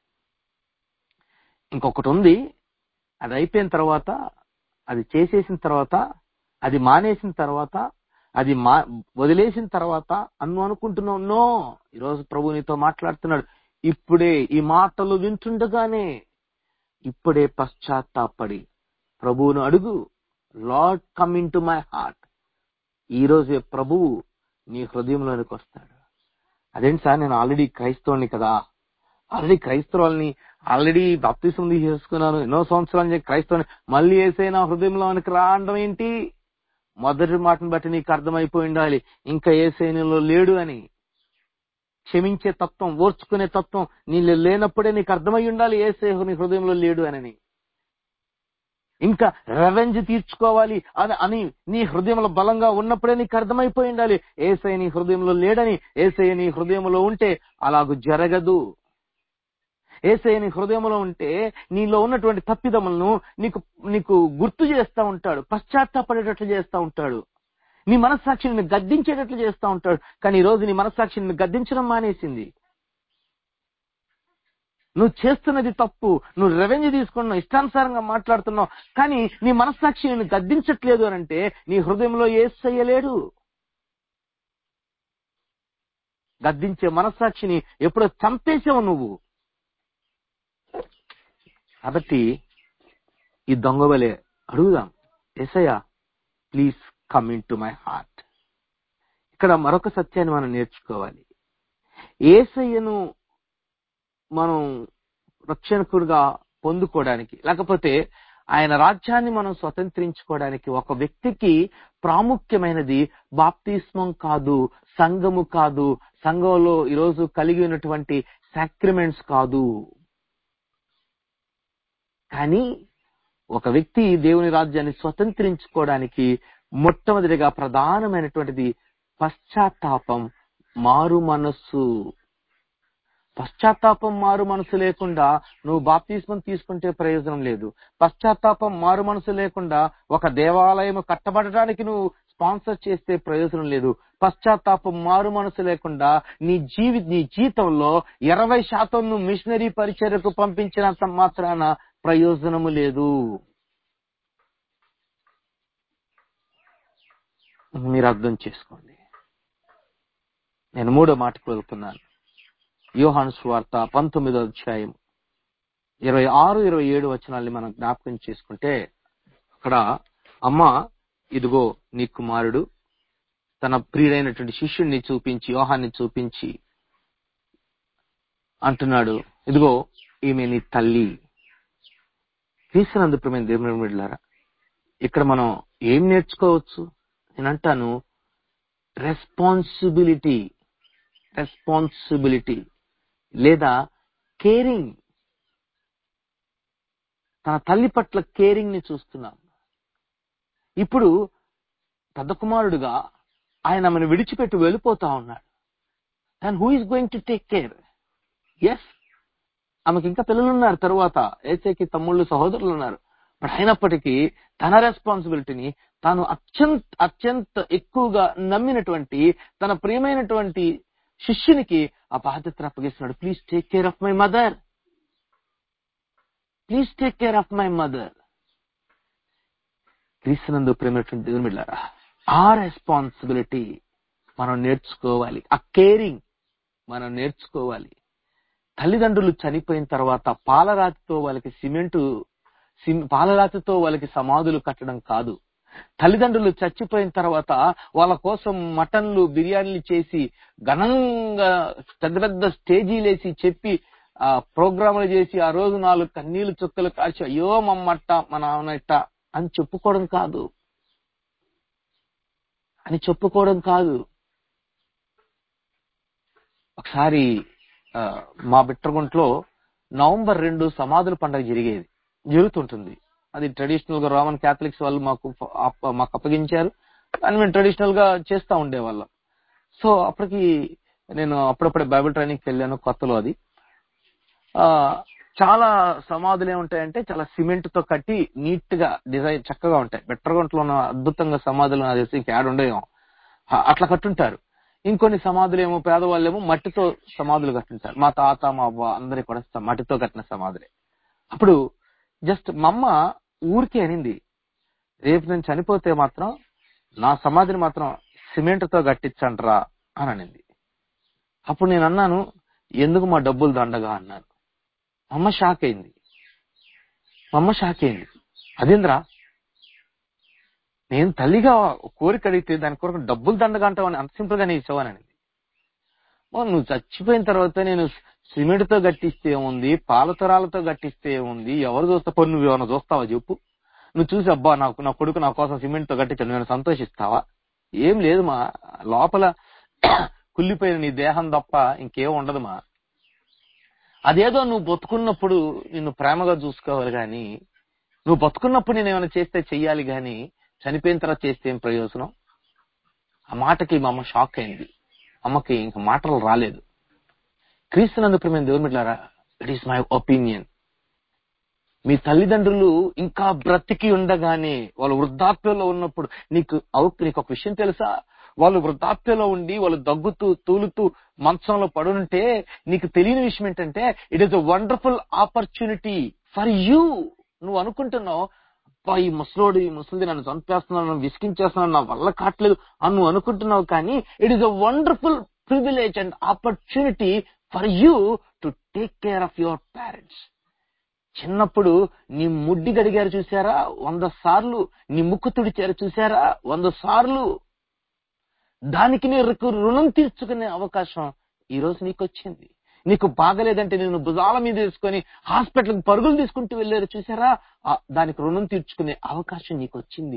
ఇంకొకటి ఉంది అది అయిపోయిన తర్వాత అది చేసేసిన తర్వాత అది మానేసిన తర్వాత అది మా వదిలేసిన తర్వాత అన్ను అనుకుంటున్నావు నో ఈరోజు ప్రభు నీతో మాట్లాడుతున్నాడు ఇప్పుడే ఈ మాటలు వింటుండగానే ఇప్పుడే పశ్చాత్తాపడి ప్రభువును అడుగు Lord come into my heart ఈ రోజే ప్రభువు నీ హృదయంలోనికి వస్తాడు అదేంటి సార్ నేను ఆల్రెడీ క్రైస్తవుని కదా ఆల్రెడీ క్రైస్తవుల్ని ఆల్రెడీ బాప్తిసం చేసుకున్నాను ఎన్నో సంవత్సరాలు నేను క్రైస్తవుని మళ్ళీ వేసే నా హృదయంలోనికి రావడం ఏంటి మొదటి మాటను బట్టి నీకు అర్థమైపోయి ఉండాలి ఇంకా ఏసైనలో లేడు అని క్షమించే తత్వం ఓర్చుకునే తత్వం నీళ్ళు లేనప్పుడే నీకు అర్థమై ఉండాలి ఏసే నీ హృదయంలో లేడు అని ఇంకా రెవెంజ్ తీర్చుకోవాలి అని అని నీ హృదయంలో బలంగా ఉన్నప్పుడే నీకు అర్థమైపోయి ఉండాలి ఏసై నీ హృదయంలో లేడని ఏసై నీ హృదయంలో ఉంటే అలాగూ జరగదు ఏసై నీ హృదయంలో ఉంటే నీలో ఉన్నటువంటి తప్పిదములను నీకు నీకు గుర్తు చేస్తా ఉంటాడు పశ్చాత్తాపడేటట్లు చేస్తా ఉంటాడు నీ మనస్సాక్షిని గద్దించేటట్లు చేస్తా ఉంటాడు కానీ ఈ రోజు నీ మనస్సాక్షిని గద్దించడం మానేసింది నువ్వు చేస్తున్నది తప్పు నువ్వు రెవెన్యూ తీసుకున్నావు ఇష్టానుసారంగా మాట్లాడుతున్నావు కానీ నీ మనస్సాక్షి నేను గద్దించట్లేదు అని అంటే నీ హృదయంలో ఏసయ్యలేడు గద్దించే మనస్సాక్షిని ఎప్పుడో చంపేసావు నువ్వు కాబట్టి ఈ దొంగవలే అడుగుదాం Yesayya please come into my heart ఇక్కడ మరొక సత్యాన్ని మనం నేర్చుకోవాలి ఏసయ్యను మనం రక్షణకుడుగా పొందుకోవడానికి లేకపోతే ఆయన రాజ్యాన్ని మనం స్వతంత్రించుకోవడానికి ఒక వ్యక్తికి ప్రాముఖ్యమైనది బాప్తిస్మం కాదు సంఘము కాదు సంఘంలో ఈరోజు కలిగి ఉన్నటువంటి సాక్రిమెంట్స్ కాదు కానీ ఒక వ్యక్తి దేవుని రాజ్యాన్ని స్వతంత్రించుకోవడానికి మొట్టమొదటిగా ప్రధానమైనటువంటిది పశ్చాత్తాపం మారు మనస్సు పశ్చాత్తాపం మారు మనసు లేకుండా నువ్వు బాప్తిస్మం తీసుకుంటే ప్రయోజనం లేదు పశ్చాత్తాపం మారు మనసు లేకుండా ఒక దేవాలయం కట్టబడడానికి నువ్వు స్పాన్సర్ చేస్తే ప్రయోజనం లేదు పశ్చాత్తాపం మారు మనసు లేకుండా నీ జీవి నీ జీతంలో ఇరవై శాతం నువ్వు మిషనరీ పరిచర్యకు పంపించినంత మాత్రాన ప్రయోజనము లేదు మీరు అర్థం చేసుకోండి నేను మూడో మాటకు వెళ్తున్నాను యోహాను స్వార్త పంతొమ్మిదో అధ్యాయం ఇరవై ఆరు ఇరవై ఏడు వచనాల్ని మనం జ్ఞాపకం చేసుకుంటే అక్కడ అమ్మ ఇదిగో నీ కుమారుడు తన ప్రియుడైనటువంటి శిష్యుణ్ణి చూపించి యోహాన్ని చూపించి అంటున్నాడు ఇదిగో ఈమె నీ తల్లి క్రీస్తునందు ప్రేమ దేవుని బిడ్డలారా ఇక్కడ మనం ఏం నేర్చుకోవచ్చు నేను అంటాను రెస్పాన్సిబిలిటీ రెస్పాన్సిబిలిటీ లేదా కేరింగ్ తన తల్లి పట్ల కేరింగ్ ని చూస్తున్నాం ఇప్పుడు పెద్ద కుమారుడుగా ఆయన ఆమెను విడిచిపెట్టి వెళ్ళిపోతా ఉన్నాడు and who is going to take care ఎస్ ఆమెకి ఇంకా పిల్లలు ఉన్నారు తరువాత ఏసేకి తమ్ముళ్ళు సహోదరులు ఉన్నారు బట్ అయినప్పటికీ తన రెస్పాన్సిబిలిటీని తాను అత్యంత అత్యంత ఎక్కువగా నమ్మినటువంటి తన ప్రియమైనటువంటి శిష్యునికి ఆ బాధ్యతను అప్పగిస్తున్నాడు please take care of my mother please take care of my mother క్రీస్తునందు ప్రేమైనటువంటి దేవుని బిడ్డారా ఆ రెస్పాన్సిబిలిటీ మనం నేర్చుకోవాలి ఆ కేరింగ్ మనం నేర్చుకోవాలి తల్లిదండ్రులు చనిపోయిన తర్వాత పాలరాతితో వాళ్ళకి సిమెంటు సిమ్- పాలరాతితో వాళ్ళకి సమాధులు కట్టడం కాదు తల్లిదండ్రులు చచ్చిపోయిన తర్వాత వాళ్ళ కోసం మటన్లు బిర్యానీలు చేసి ఘనంగా పెద్ద పెద్ద స్టేజీలేసి చెప్పి ఆ ప్రోగ్రాములు చేసి ఆ రోజు నాలుగు కన్నీళ్లు చుక్కలు కాల్చి అయ్యో మమ్మట్ట మా నాన్నట్ట అని చెప్పుకోవడం కాదు అని చెప్పుకోవడం కాదు ఒకసారి ఆ, మా బిట్రగుంట్లో నవంబర్ రెండు సమాధుల పండుగ జరిగేది జరుగుతుంటుంది అది ట్రెడిషనల్ గా రోమన్ క్యాథలిక్స్ వాళ్ళు మాకు ఫ- అప్ప- మాకు అప్పగించారు కానీ మేము ట్రెడిషనల్ గా చేస్తా ఉండేవాళ్ళం సో అప్పటికి నేను అప్పుడప్పుడే బైబిల్ ట్రైనింగ్కి వెళ్ళాను కొత్తలో అది ఆ చాలా సమాధులు ఏముంటాయంటే చాలా సిమెంట్ తో కట్టి నీట్ గా డిజైన్ చక్కగా ఉంటాయి బెట్టరగుంటలో ఉన్న అద్భుతంగా సమాధులు నాకు తెలిసి ఇంకా యాడ్ ఉండేమో అ- అట్లా కట్టుంటారు ఇంకొన్ని సమాధులు ఏమో పేదవాళ్ళేమో మట్టితో సమాధులు కట్టుంటారు మా తాత మా అవ్వ అందరి కూడా స- మట్టితో కట్టిన సమాధులే అప్పుడు జస్ట్ మా అమ్మ ఊరికే అనింది రేపు నేను చనిపోతే మాత్రం నా సమాధిని మాత్రం సిమెంట్ తో కట్టించండ్రా అని అనింది అప్పుడు నేను అన్నాను ఎందుకు మా డబ్బులు దండగా అన్నాను మా అమ్మ షాక్ అయింది మా అమ్మ షాక్ అయింది అదేంద్రా నేను తల్లిగా కోరిక అడిగితే దాని కొరకు డబ్బులు దండగా అంటావని అంత సింపుల్ గా నీ ఇచ్చావని అనింది ఓ, నువ్వు చచ్చిపోయిన తర్వాత నేను సిమెంట్ తో గట్టిస్తే ఏముంది పాలతరాలతో గట్టిస్తే ఏముంది ఎవరు చూస్తా పోనీ నువ్వు ఏమైనా చూస్తావా చెప్పు నువ్వు చూసి అబ్బా నాకు నా కొడుకు నా కోసం సిమెంట్ తో కట్టించాను నేను సంతోషిస్తావా ఏం లేదు మా లోపల కుళ్ళిపోయిన నీ దేహం తప్ప ఇంకేం ఉండదు మా అదేదో నువ్వు బతుకున్నప్పుడు నిన్ను ప్రేమగా చూసుకోవాలి గాని నువ్వు బతుకున్నప్పుడు నేను ఏమైనా చేస్తే చెయ్యాలి గాని చనిపోయిన తర్వాత చేస్తే ఏం ప్రయోజనం ఆ మాటకి మా అమ్మ షాక్ అయింది అమ్మకి ఇంక మాటలు రాలేదు క్రీస్తునందు ప్రేమ దేవుని బిడ్డలారా ఇట్ ఈస్ మై ఒపీనియన్ మీ తల్లిదండ్రులు ఇంకా బ్రతికి ఉండగానే వాళ్ళు వృద్ధాప్యంలో ఉన్నప్పుడు నీకు అవు- నీకు ఒక విషయం తెలుసా వాళ్ళు వృద్ధాప్యంలో ఉండి వాళ్ళు దగ్గుతూ తూలుతూ మంచంలో పడుంటే నీకు తెలియని విషయం ఏంటంటే it is a wonderful opportunity for you నువ్వు అనుకుంటున్నావు అబ్బా ఈ ముసలోడు ఈ ముసలిది నన్ను చంపేస్తున్నాడు నన్ను విసికించేస్తున్నాడు నా వల్ల కావట్లేదు అని నువ్వు అనుకుంటున్నావు కానీ it is a wonderful privilege and opportunity for you to take care of your parents చిన్నప్పుడు నీ ముడ్డి గడిగారు చూసారా వంద సార్లు నీ ముక్కు తుడిచారు చూసారా వంద సార్లు దానికి నీకు రుణం తీర్చుకునే అవకాశం ఈ రోజు నీకు వచ్చింది నీకు బాగలేదంటే నేను భుజాల మీద వేసుకొని హాస్పిటల్కి పరుగులు తీసుకుంటూ వెళ్ళారు చూసారా ఆ, దానికి రుణం తీర్చుకునే అవకాశం నీకు వచ్చింది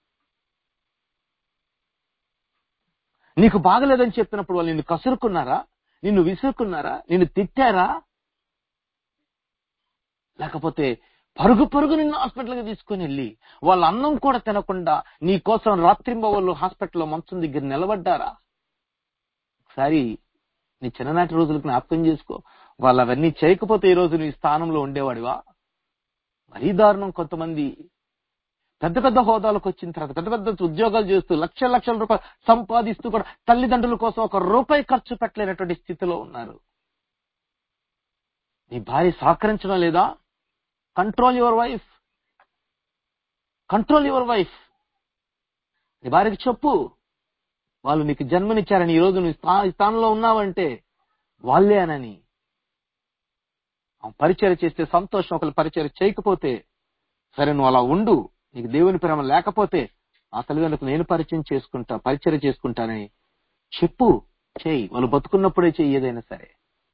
నీకు బాగలేదని చెప్పినప్పుడు వాళ్ళు నిన్ను కసురుకున్నారా నిన్ను విసురుకున్నారా నిన్ను తిట్టారా లేకపోతే పరుగు పరుగు నిన్ను హాస్పిటల్కి తీసుకుని వెళ్ళి వాళ్ళ అన్నం కూడా తినకుండా నీ కోసం రాత్రింబవళ్ళు హాస్పిటల్లో మంచం దగ్గర నిలబడ్డారా ఒకసారి నీ చిన్ననాటి రోజులకు జ్ఞాపకం చేసుకో వాళ్ళు అవన్నీ చేయకపోతే ఈ రోజు నీ స్థానంలో ఉండేవాడివా మరీ దారుణం కొంతమంది పెద్ద పెద్ద హోదాలకు వచ్చిన తర్వాత పెద్ద పెద్ద ఉద్యోగాలు చేస్తూ లక్షల లక్షల రూపాయలు సంపాదిస్తూ కూడా తల్లిదండ్రుల కోసం ఒక రూపాయి ఖర్చు పెట్టలేనటువంటి స్థితిలో ఉన్నారు నీ భార్య సహకరించడం లేదా control your wife control your wife నీ భార్యకి చెప్పు వాళ్ళు నీకు జన్మనిచ్చారని ఈ రోజు నువ్వు స్థా- ఈ స్థానంలో ఉన్నావంటే వాళ్ళే అనని పరిచయం చేస్తే సంతోషం ఒకరు పరిచయం చేయకపోతే సరే నువ్వు అలా ఉండు నీకు దేవుని ప్రేమ లేకపోతే ఆ తల్లిదండ్రులకు నేను పరిచయం చేసుకుంటా పరిచయం చేసుకుంటానని చెప్పు చేయి వాళ్ళు బతుకున్నప్పుడే చెయ్యి ఏదైనా సరే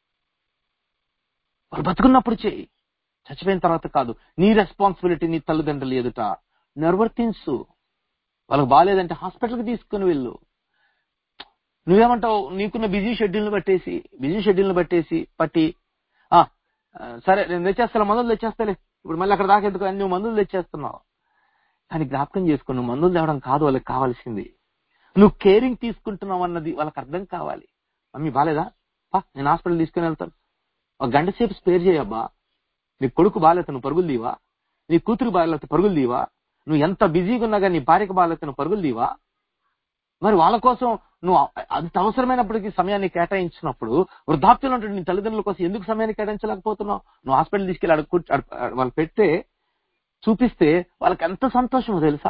వాళ్ళు బతుకున్నప్పుడు చెయ్యి చచ్చిపోయిన తర్వాత కాదు నీ రెస్పాన్సిబిలిటీ నీ తల్లిదండ్రులు ఎదుట నిర్వర్తించు వాళ్ళకి బాగాలేదంటే హాస్పిటల్కి తీసుకుని వెళ్ళు నువ్వేమంటావు నీకున్న బిజీ షెడ్యూల్ని బట్టేసి బిజీ షెడ్యూల్ని బట్టేసి పట్టి ఆ ఆ, సరే నేను తెచ్చేస్తాను మందులు తెచ్చేస్తాలే ఇప్పుడు మళ్ళీ అక్కడ దాకా ఎందుకు అని నువ్వు మందులు తెచ్చేస్తున్నావు కానీ జ్ఞాపకం చేసుకో నువ్వు మందులు తేవడం కాదు వాళ్ళకి కావాల్సింది నువ్వు కేరింగ్ తీసుకుంటున్నావు అన్నది వాళ్ళకి అర్థం కావాలి మమ్మీ బాలేదా పా నేను హాస్పిటల్ తీసుకుని వెళ్తాను ఒక గంట సేపు స్పేర్ చేయబ్బా నీ కొడుకు బాగాలేత నువ్వు పరుగులు దీవా నీ కూతురు బాగాలేత పరుగులు దీవా నువ్వు ఎంత బిజీగా ఉన్నా కానీ నీ భార్యకు బాగాలేత నువ్వు పరుగులు దీవా మరి వాళ్ళ కోసం నువ్వు అంత అవసరమైనప్పటికీ సమయాన్ని కేటాయించినప్పుడు వృద్ధాప్యంలో ఉంటే నీ తల్లిదండ్రుల కోసం ఎందుకు సమయాన్ని కేటాయించలేకపోతున్నావు నువ్వు హాస్పిటల్ తీసుకెళ్ళి అక్కడ కూర్చో అక్కడ వాళ్ళు పెడితే చూపిస్తే వాళ్ళకి ఎంత సంతోషమో తెలుసా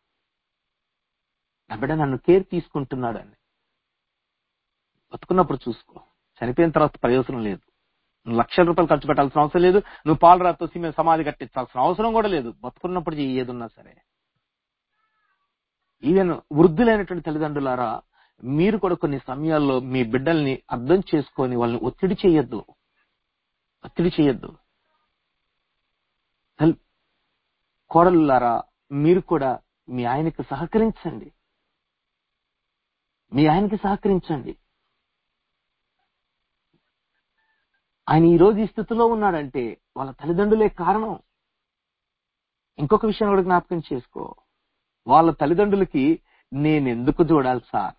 నా బిడ్డ నన్ను కేర్ తీసుకుంటున్నాడు అని బతుకున్నప్పుడు చూసుకో చనిపోయిన తర్వాత ప్రయోజనం లేదు నువ్వు లక్షల రూపాయలు ఖర్చు పెట్టాల్సిన అవసరం లేదు నువ్వు పాలు రాతో సిమెంట్ సమాధి కట్టించాల్సిన అవసరం కూడా లేదు బతుకున్నప్పుడు చెయ్యి ఏదున్నా సరే ఈవెన్ వృద్ధులైనటువంటి తల్లిదండ్రులారా మీరు కూడా కొన్ని సమయాల్లో మీ బిడ్డల్ని అర్థం చేసుకొని వాళ్ళని ఒత్తిడి చేయొద్దు ఒత్తిడి చేయొద్దు తల్- కోడలులారా మీరు కూడా మీ ఆయనకి సహకరించండి మీ ఆయనకి సహకరించండి ఆయన ఈ రోజు ఈ స్థితిలో ఉన్నాడంటే వాళ్ళ తల్లిదండ్రులే కారణం ఇంకొక విషయం కూడా జ్ఞాపకం చేసుకో వాళ్ళ తల్లిదండ్రులకి నేను ఎందుకు చూడాలి సార్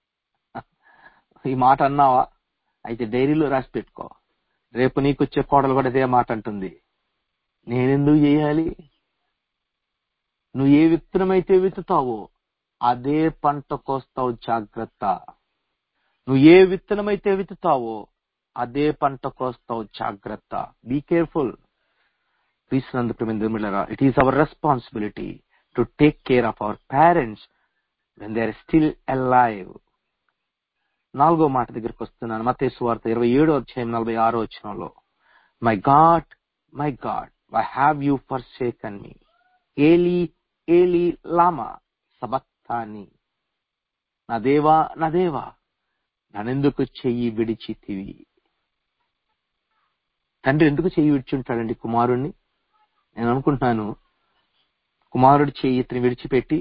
ఈ మాట అన్నావా అయితే డైరీలో రాసి పెట్టుకో రేపు నీకు వచ్చే కోడలు కూడా ఇదే మాట అంటుంది నేనెందుకు చేయాలి నువ్వు ఏ విత్తనమైతే విత్తుతావో అదే పంట కోస్తావు జాగ్రత్త నువ్వు ఏ విత్తనమైతే విత్తుతావో అదే పంట కోస్తావు జాగ్రత్త బీ కేర్ఫుల్ క్రీస్తునందు ప్రేమిందుమిళ్ళరా it is our responsibility to take care of our parents when they are still alive నాలుగో మాట దగ్గరికి వస్తున్నాను మతేసు వార్త ఇరవై ఏడో అధ్యాయం నలభై ఆరో వచ్చినంలో my God my God why have you forsaken me ఏలి ఏలి లామా సబక్తాని నా దేవా నా దేవా నన్నెందుకు చెయ్యి విడిచితివి తండ్రి ఎందుకు చెయ్యి విడిచుంటాడండి కుమారుణ్ణి నేను అనుకుంటున్నాను కుమారుడి చెయ్యి ఇతని విడిచిపెట్టి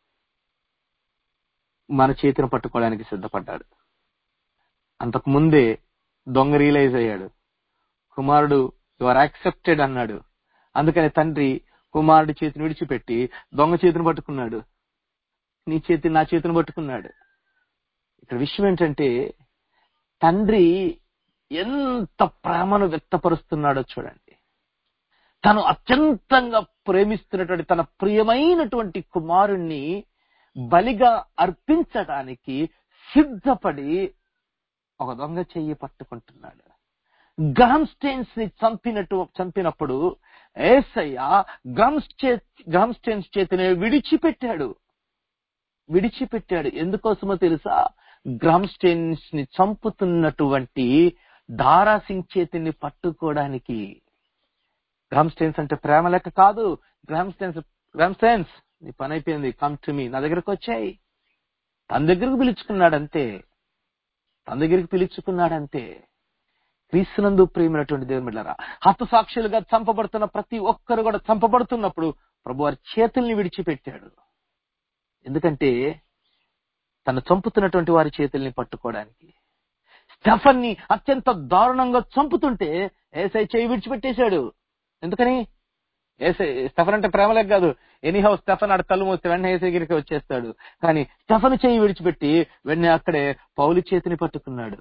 మన చేతిని పట్టుకోవడానికి సిద్ధపడ్డాడు అంతకు ముందే దొంగ రియలైజ్ అయ్యాడు కుమారుడు యువర్ యాక్సెప్టెడ్ అన్నాడు అందుకని తండ్రి కుమారుడి చేతిని విడిచిపెట్టి దొంగ చేతిని పట్టుకున్నాడు నీ చేతి నా చేతిని పట్టుకున్నాడు ఇక్కడ విషయం ఏంటంటే తండ్రి ఎంత ప్రేమను వ్యక్తపరుస్తున్నాడో చూడండి తను అత్యంతంగా ప్రేమిస్తున్నటువంటి తన ప్రియమైనటువంటి కుమారుణ్ణి బలిగా అర్పించడానికి సిద్ధపడి ఒక దొంగ చెయ్యి పట్టుకుంటున్నాడు గ్రహంస్టైన్స్ ని చంపినట్టు చంపినప్పుడు ఏసయ్య గ్రహంస్టే గ్రహంస్టైన్స్ చేతిని విడిచిపెట్టాడు విడిచిపెట్టాడు ఎందుకోసమో తెలుసా గ్రహంస్టైన్స్ ని చంపుతున్నటువంటి దారాసింగ్ చేతిని పట్టుకోవడానికి గ్రహంస్టైన్స్ అంటే ప్రేమ లెక్క కాదు గ్రహంస్టైన్స్ గ్రహంస్టైన్స్ నీ పని అయిపోయింది కమ్ టు మీ నా దగ్గరకు వచ్చాయి తన దగ్గరకు పిలుచుకున్నాడంతే తన దగ్గరికి పిలుచుకున్నాడంతే క్రీస్తునందు ప్రేమైనటువంటి దేవుని బిడ్డలారా హతసాక్షులుగా చంపబడుతున్న ప్రతి ఒక్కరు కూడా చంపబడుతున్నప్పుడు ప్రభు వారి చేతుల్ని విడిచిపెట్టాడు ఎందుకంటే తను చంపుతున్నటువంటి వారి చేతుల్ని పట్టుకోవడానికి స్టెఫన్ ని అత్యంత దారుణంగా చంపుతుంటే ఏసై చేయి విడిచిపెట్టేశాడు ఎందుకని ఏసే స్టెఫన్ అంటే ప్రేమలేక కాదు ఎనీహౌ స్టెఫన్ ఆడ కళ్ళు మూస్తే వెంటనే ఏసే దగ్గరికి వచ్చేస్తాడు కానీ స్టెఫన్ చేయి విడిచిపెట్టి వెంటనే అక్కడే పౌలు చేతిని పట్టుకున్నాడు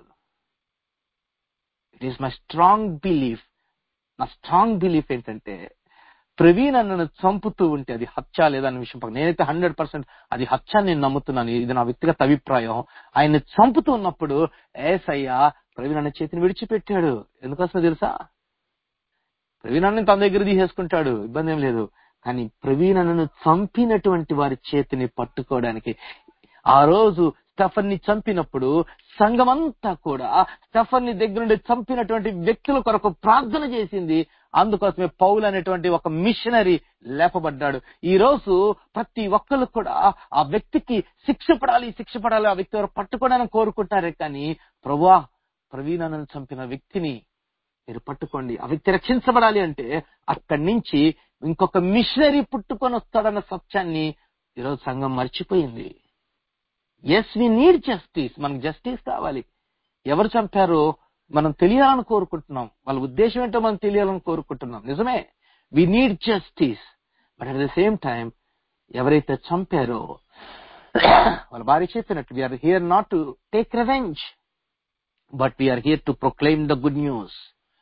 it is my strong belief నా స్ట్రాంగ్ బిలీఫ్ ఏంటంటే ప్రవీణ్ అన్నను చంపుతూ ఉంటే అది హత్య లేదన్న విషయం పక్కన నేనైతే హండ్రెడ్ పర్సెంట్ అది హత్య అని నేను నమ్ముతున్నాను ఇది నా వ్యక్తిగత అభిప్రాయం ఆయన్ని చంపుతూ ఉన్నప్పుడు ఏసయ్య ప్రవీణ్ అన్న చేతిని విడిచిపెట్టాడు ఎందుకోసమో తెలుసా ప్రవీణ్ అన్నని తన దగ్గర తీసేసుకుంటాడు ఇబ్బంది ఏం లేదు కానీ ప్రవీణ్ అన్నను చంపినటువంటి వారి చేతిని పట్టుకోవడానికి ఆ రోజు స్టఫన్ ని చంపినప్పుడు సంఘమంతా కూడా స్టఫన్ ని దగ్గర నుండి చంపినటువంటి వ్యక్తుల కొరకు ప్రార్థన చేసింది అందుకోసమే పౌలు అనేటువంటి ఒక మిషనరీ లేపబడ్డాడు ఈ రోజు ప్రతి ఒక్కరు కూడా ఆ వ్యక్తికి శిక్ష పడాలి శిక్ష పడాలి ఆ వ్యక్తి ఎవరు పట్టుకోవడానికి కోరుకుంటారే కానీ ప్రభా ప్రవీణను చంపిన వ్యక్తిని మీరు పట్టుకోండి ఆ వ్యక్తి రక్షించబడాలి అంటే అక్కడి నుంచి ఇంకొక మిషనరీ పుట్టుకొని వస్తాడన్న సత్యాన్ని ఈరోజు సంఘం మర్చిపోయింది ఎస్ వి నీడ్ జస్టిస్ మనకు జస్టిస్ కావాలి ఎవరు చంపారో మనం తెలియాలని కోరుకుంటున్నాం వాళ్ళ ఉద్దేశం ఏంటో మనం తెలియాలని కోరుకుంటున్నాం నిజమే we need justice but at the same time ఎవరైతే చంపారో వాళ్ళ భార్య చెప్పినట్టు we are here not to take revenge but we are here to proclaim the good news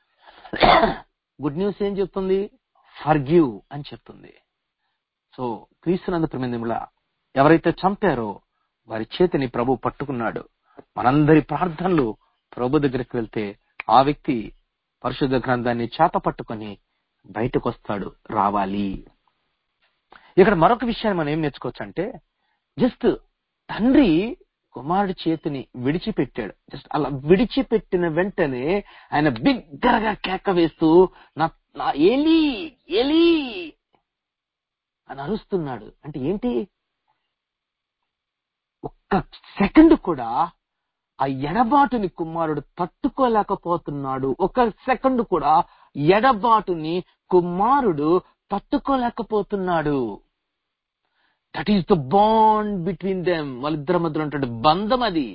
good news ఏం చెప్తుంది ఫర్గివ్ అని చెప్తుంది సో క్రీస్తునందు ప్రమిందిముల ఎవరైతే చంపారో వారి చేతిని ప్రభు పట్టుకున్నాడు మనందరి ప్రార్థనలు ప్రభు దగ్గరికి వెళ్తే ఆ వ్యక్తి పరిశుద్ధ గ్రంథాన్ని చేత పట్టుకొని బయటకు వస్తాడు రావాలి ఇక్కడ మరొక విషయాన్ని మనం ఏం నేర్చుకోవచ్చు అంటే జస్ట్ తండ్రి కుమారుడి చేతిని విడిచిపెట్టాడు జస్ట్ అలా విడిచిపెట్టిన వెంటనే ఆయన బిగ్గరగా కేక వేస్తూ నా నా ఎలి ఎలి అని అరుస్తున్నాడు అంటే ఏంటి ఒక్క సెకండ్ కూడా ఆ ఎడబాటుని కుమారుడు తట్టుకోలేకపోతున్నాడు ఒక సెకండ్ కూడా ఎడబాటుని కుమారుడు తట్టుకోలేకపోతున్నాడు that is the bond between them వాళ్ళిద్దరి మధ్యలో ఉంటే బంధం అది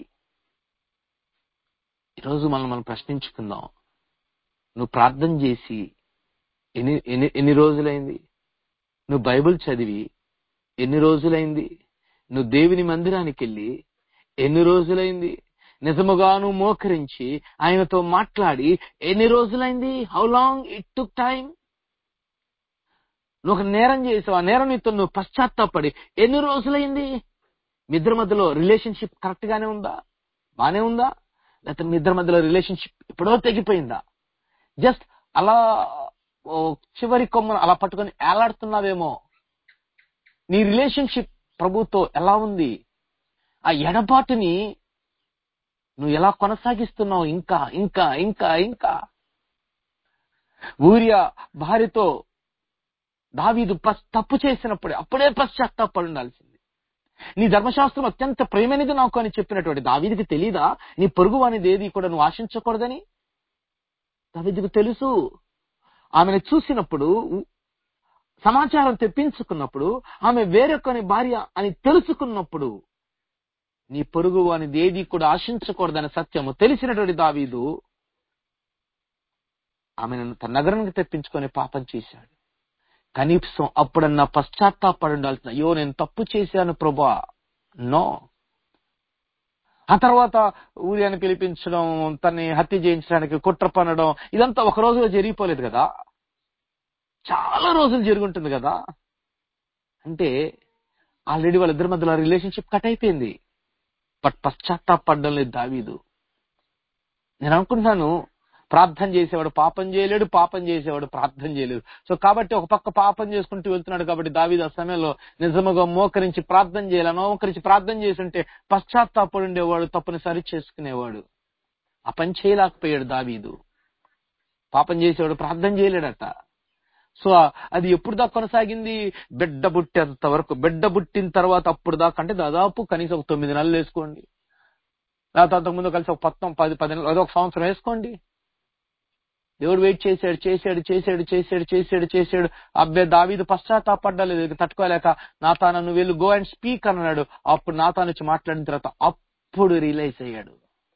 ఈరోజు మనం మనం ప్రశ్నించుకుందాం నువ్వు ప్రార్థన చేసి ఎన్ని ఎన్ని ఎన్ని రోజులైంది నువ్వు బైబిల్ చదివి ఎన్ని రోజులైంది నువ్వు దేవుని మందిరానికి వెళ్ళి ఎన్ని రోజులైంది నిజముగా నువ్వు మోకరించి ఆయనతో మాట్లాడి ఎన్ని రోజులైంది how long it took time నువ్వు ఒక నేరం చేసావు ఆ నేరం నీతో నువ్వు పశ్చాత్తాపడి ఎన్ని రోజులైంది మీ ఇద్దరి మధ్యలో రిలేషన్షిప్ కరెక్ట్ గానే ఉందా బానే ఉందా లేకపోతే మీ ఇద్దరి మధ్యలో రిలేషన్షిప్ ఎప్పుడో తెగిపోయిందా జస్ట్ అలా ఓ చివరి కొమ్మను అలా పట్టుకొని ఏలాడుతున్నావేమో నీ రిలేషన్షిప్ ప్రభుతో ఎలా ఉంది ఆ ఎడబాటుని నువ్వు ఎలా కొనసాగిస్తున్నావు ఇంకా ఇంకా ఇంకా ఇంకా ఊరియా భార్యతో దావీదు పస్ తప్పు చేసినప్పుడే అప్పుడే పశ్చాత్తాపడి ఉండాల్సింది నీ ధర్మశాస్త్రం అత్యంత ప్రేమైనది నాకు అని చెప్పినటువంటి దావీదికి తెలీదా నీ పొరుగు అనేది ఏది కూడా నువ్వు ఆశించకూడదని దావీదుకు తెలుసు ఆమెను చూసినప్పుడు సమాచారం తెప్పించుకున్నప్పుడు ఆమె వేరొకని భార్య అని తెలుసుకున్నప్పుడు నీ పొరుగు అనేది ఏది కూడా ఆశించకూడదనే సత్యము తెలిసినటువంటి దావీదు ఆమెను తన నగరానికి తెప్పించుకొని పాపం చేశాడు కనీసం అప్పుడన్నా పశ్చాత్తాపడి ఉండాల్సిన అయ్యో నేను తప్పు చేశాను ప్రభా నో ఆ తర్వాత ఊరియాన్ని పిలిపించడం తన్ని హత్య చేయించడానికి కుట్ర పనడం ఇదంతా ఒక రోజులో జరిగిపోలేదు కదా చాలా రోజులు జరుగుంటుంది కదా అంటే ఆల్రెడీ వాళ్ళిద్దరి మధ్యలో రిలేషన్షిప్ కట్ అయిపోయింది బట్ పశ్చాత్తాపడడం లేదు దావీదు నేను అనుకుంటున్నాను ప్రార్థన చేసేవాడు పాపం చేయలేడు పాపం చేసేవాడు ప్రార్థన చేయలేడు సో కాబట్టి ఒక పక్క పాపం చేసుకుంటూ వెళ్తున్నాడు కాబట్టి దావీదు ఆ సమయంలో నిజముగా మోకరించి ప్రార్థన చేయాలి మోకరించి ప్రార్థన చేస్తుంటే పశ్చాత్తాపడి ఉండేవాడు తప్పుని సరి చేసుకునేవాడు ఆ పని చేయలేకపోయాడు దావీదు పాపం చేసేవాడు ప్రార్థన చేయలేడట సో అది ఎప్పుడు దాకా కొనసాగింది బిడ్డ పుట్టేంత వరకు బిడ్డ పుట్టిన తర్వాత అప్పుడు దాకా అంటే దాదాపు కనీసం ఒక తొమ్మిది నెలలు వేసుకోండి లేకపోతే అంతకుముందు కలిసి ఒక పత్తం పది పది నెలలు అదొక సంవత్సరం వేసుకోండి దేవుడు వెయిట్ చేశాడు చేశాడు చేశాడు చేశాడు చేశాడు చేశాడు అబ్బే దావీదు పశ్చాత్తాపడ్డలేదు తట్టుకోలేక నా తాను నువ్వు వెళ్ళి గో అండ్ స్పీక్ అన్నాడు అప్పుడు నా తాను వచ్చి మాట్లాడిన తర్వాత అప్పుడు రియలైజ్ అయ్యాడు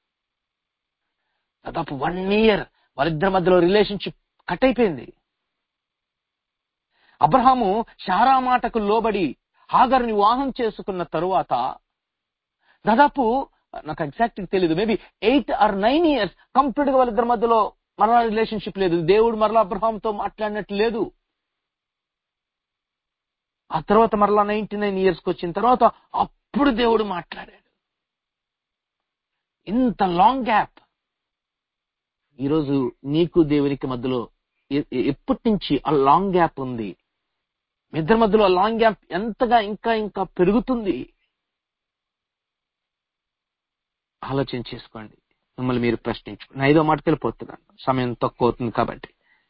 దాదాపు వన్ ఇయర్ వాళ్ళిద్దరి మధ్యలో రిలేషన్షిప్ కట్ అయిపోయింది అబ్రహాము శారా మాటకు లోబడి హాగర్ని వివాహం చేసుకున్న తరువాత దాదాపు నాకు ఎగ్జాక్ట్ తెలియదు maybe eight or nine years complete గా వాళ్ళిద్దరి మధ్యలో మరలా రిలేషన్షిప్ లేదు దేవుడు మరలా అబ్రహాంతో మాట్లాడినట్టు లేదు ఆ తర్వాత మరలా నైన్టీ నైన్ ఇయర్స్కి వచ్చిన తర్వాత అప్పుడు దేవుడు మాట్లాడాడు ఇంత లాంగ్ గ్యాప్ ఈరోజు నీకు దేవునికి మధ్యలో ఎ- ఎ- ఎప్పటి నుంచి ఆ లాంగ్ గ్యాప్ ఉంది మీ ఇద్దరి మధ్యలో ఆ లాంగ్ గ్యాప్ ఎంతగా ఇంకా ఇంకా పెరుగుతుంది ఆలోచన చేసుకోండి మిమ్మల్ని మీరు ప్రశ్నించుకోండి ఐదో మాటకి వెళ్ళిపోతున్నాను సమయం తక్కువ అవుతుంది కాబట్టి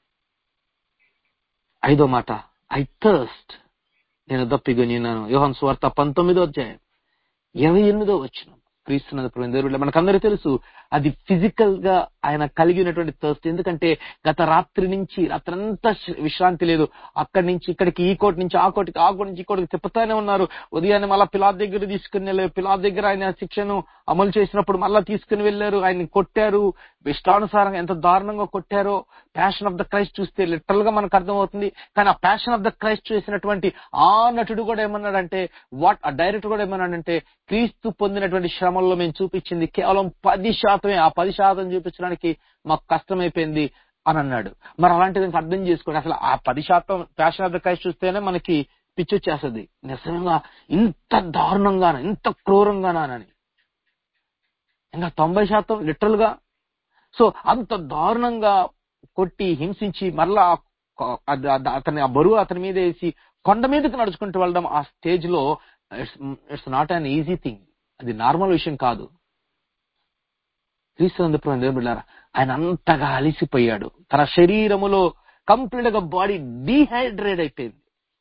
ఐదో మాట ఐ థర్స్ట్ నేను దప్పిగొని ఉన్నాను యోహన్ స్వార్త పంతొమ్మిదో అధ్యాయం ఇరవై ఎనిమిదో వచ్చిన క్రీస్తునందు దేవుడు మనకందరూ తెలుసు అది ఫిజికల్ గా ఆయన కలిగి ఉన్నటువంటి థర్స్ట్ ఎందుకంటే గత రాత్రి నుంచి రాత్రంతా శ- విశ్రాంతి లేదు అక్కడి నుంచి ఇక్కడికి ఈ కోటి నుంచి ఆ కోటికి ఆ కోటి నుంచి ఈ కోటికి తిప్పుతానే ఉన్నారు ఉదయాన్నే మళ్ళా పిలాద్ దగ్గర తీసుకుని వెళ్ళారు పిలాద్ దగ్గర ఆయన శిక్షను అమలు చేసినప్పుడు మళ్ళా తీసుకుని వెళ్ళారు ఆయన కొట్టారు ఇష్టానుసారంగా ఎంత దారుణంగా కొట్టారో ప్యాషన్ ఆఫ్ ద క్రైస్ట్ చూస్తే లిటరల్ గా మనకు అర్థమవుతుంది కానీ ఆ ప్యాషన్ ఆఫ్ ద క్రైస్ట్ చూసినటువంటి ఆ నటుడు కూడా ఏమన్నాడంటే వాట్ ఆ డైరెక్టర్ కూడా ఏమన్నాడంటే క్రీస్తు పొందినటువంటి శ్రమల్లో మేము చూపించింది కేవలం పది శాతమే ఆ పది శాతం చూపించడానికి మాకు కష్టమైపోయింది అని అన్నాడు మరి అలాంటిది ఇంకా అర్థం చేసుకోండి అసలు ఆ పది శాతం ప్యాషన్ ఆఫ్ ద క్రైస్ట్ చూస్తేనే మనకి పిచ్చి వచ్చేస్తుంది నిజంగా ఇంత దారుణంగానా ఇంత క్రూరంగానానని ఇంకా తొంభై శాతం లిటరల్ గా సో అంత దారుణంగా కొట్టి హింసించి మరలా కొ- అద- అద- అతని ఆ బరువు అతని మీద వేసి కొండ మీదకి నడుచుకుంటూ వెళ్ళడం ఆ స్టేజ్ లో it's it's not an easy thing అది నార్మల్ విషయం కాదు క్రీస్తునందు దేవుడారా ఆయన అంతగా అలిసిపోయాడు తన శరీరములో కంప్లీట్ గా బాడీ డీహైడ్రేట్ అయిపోయింది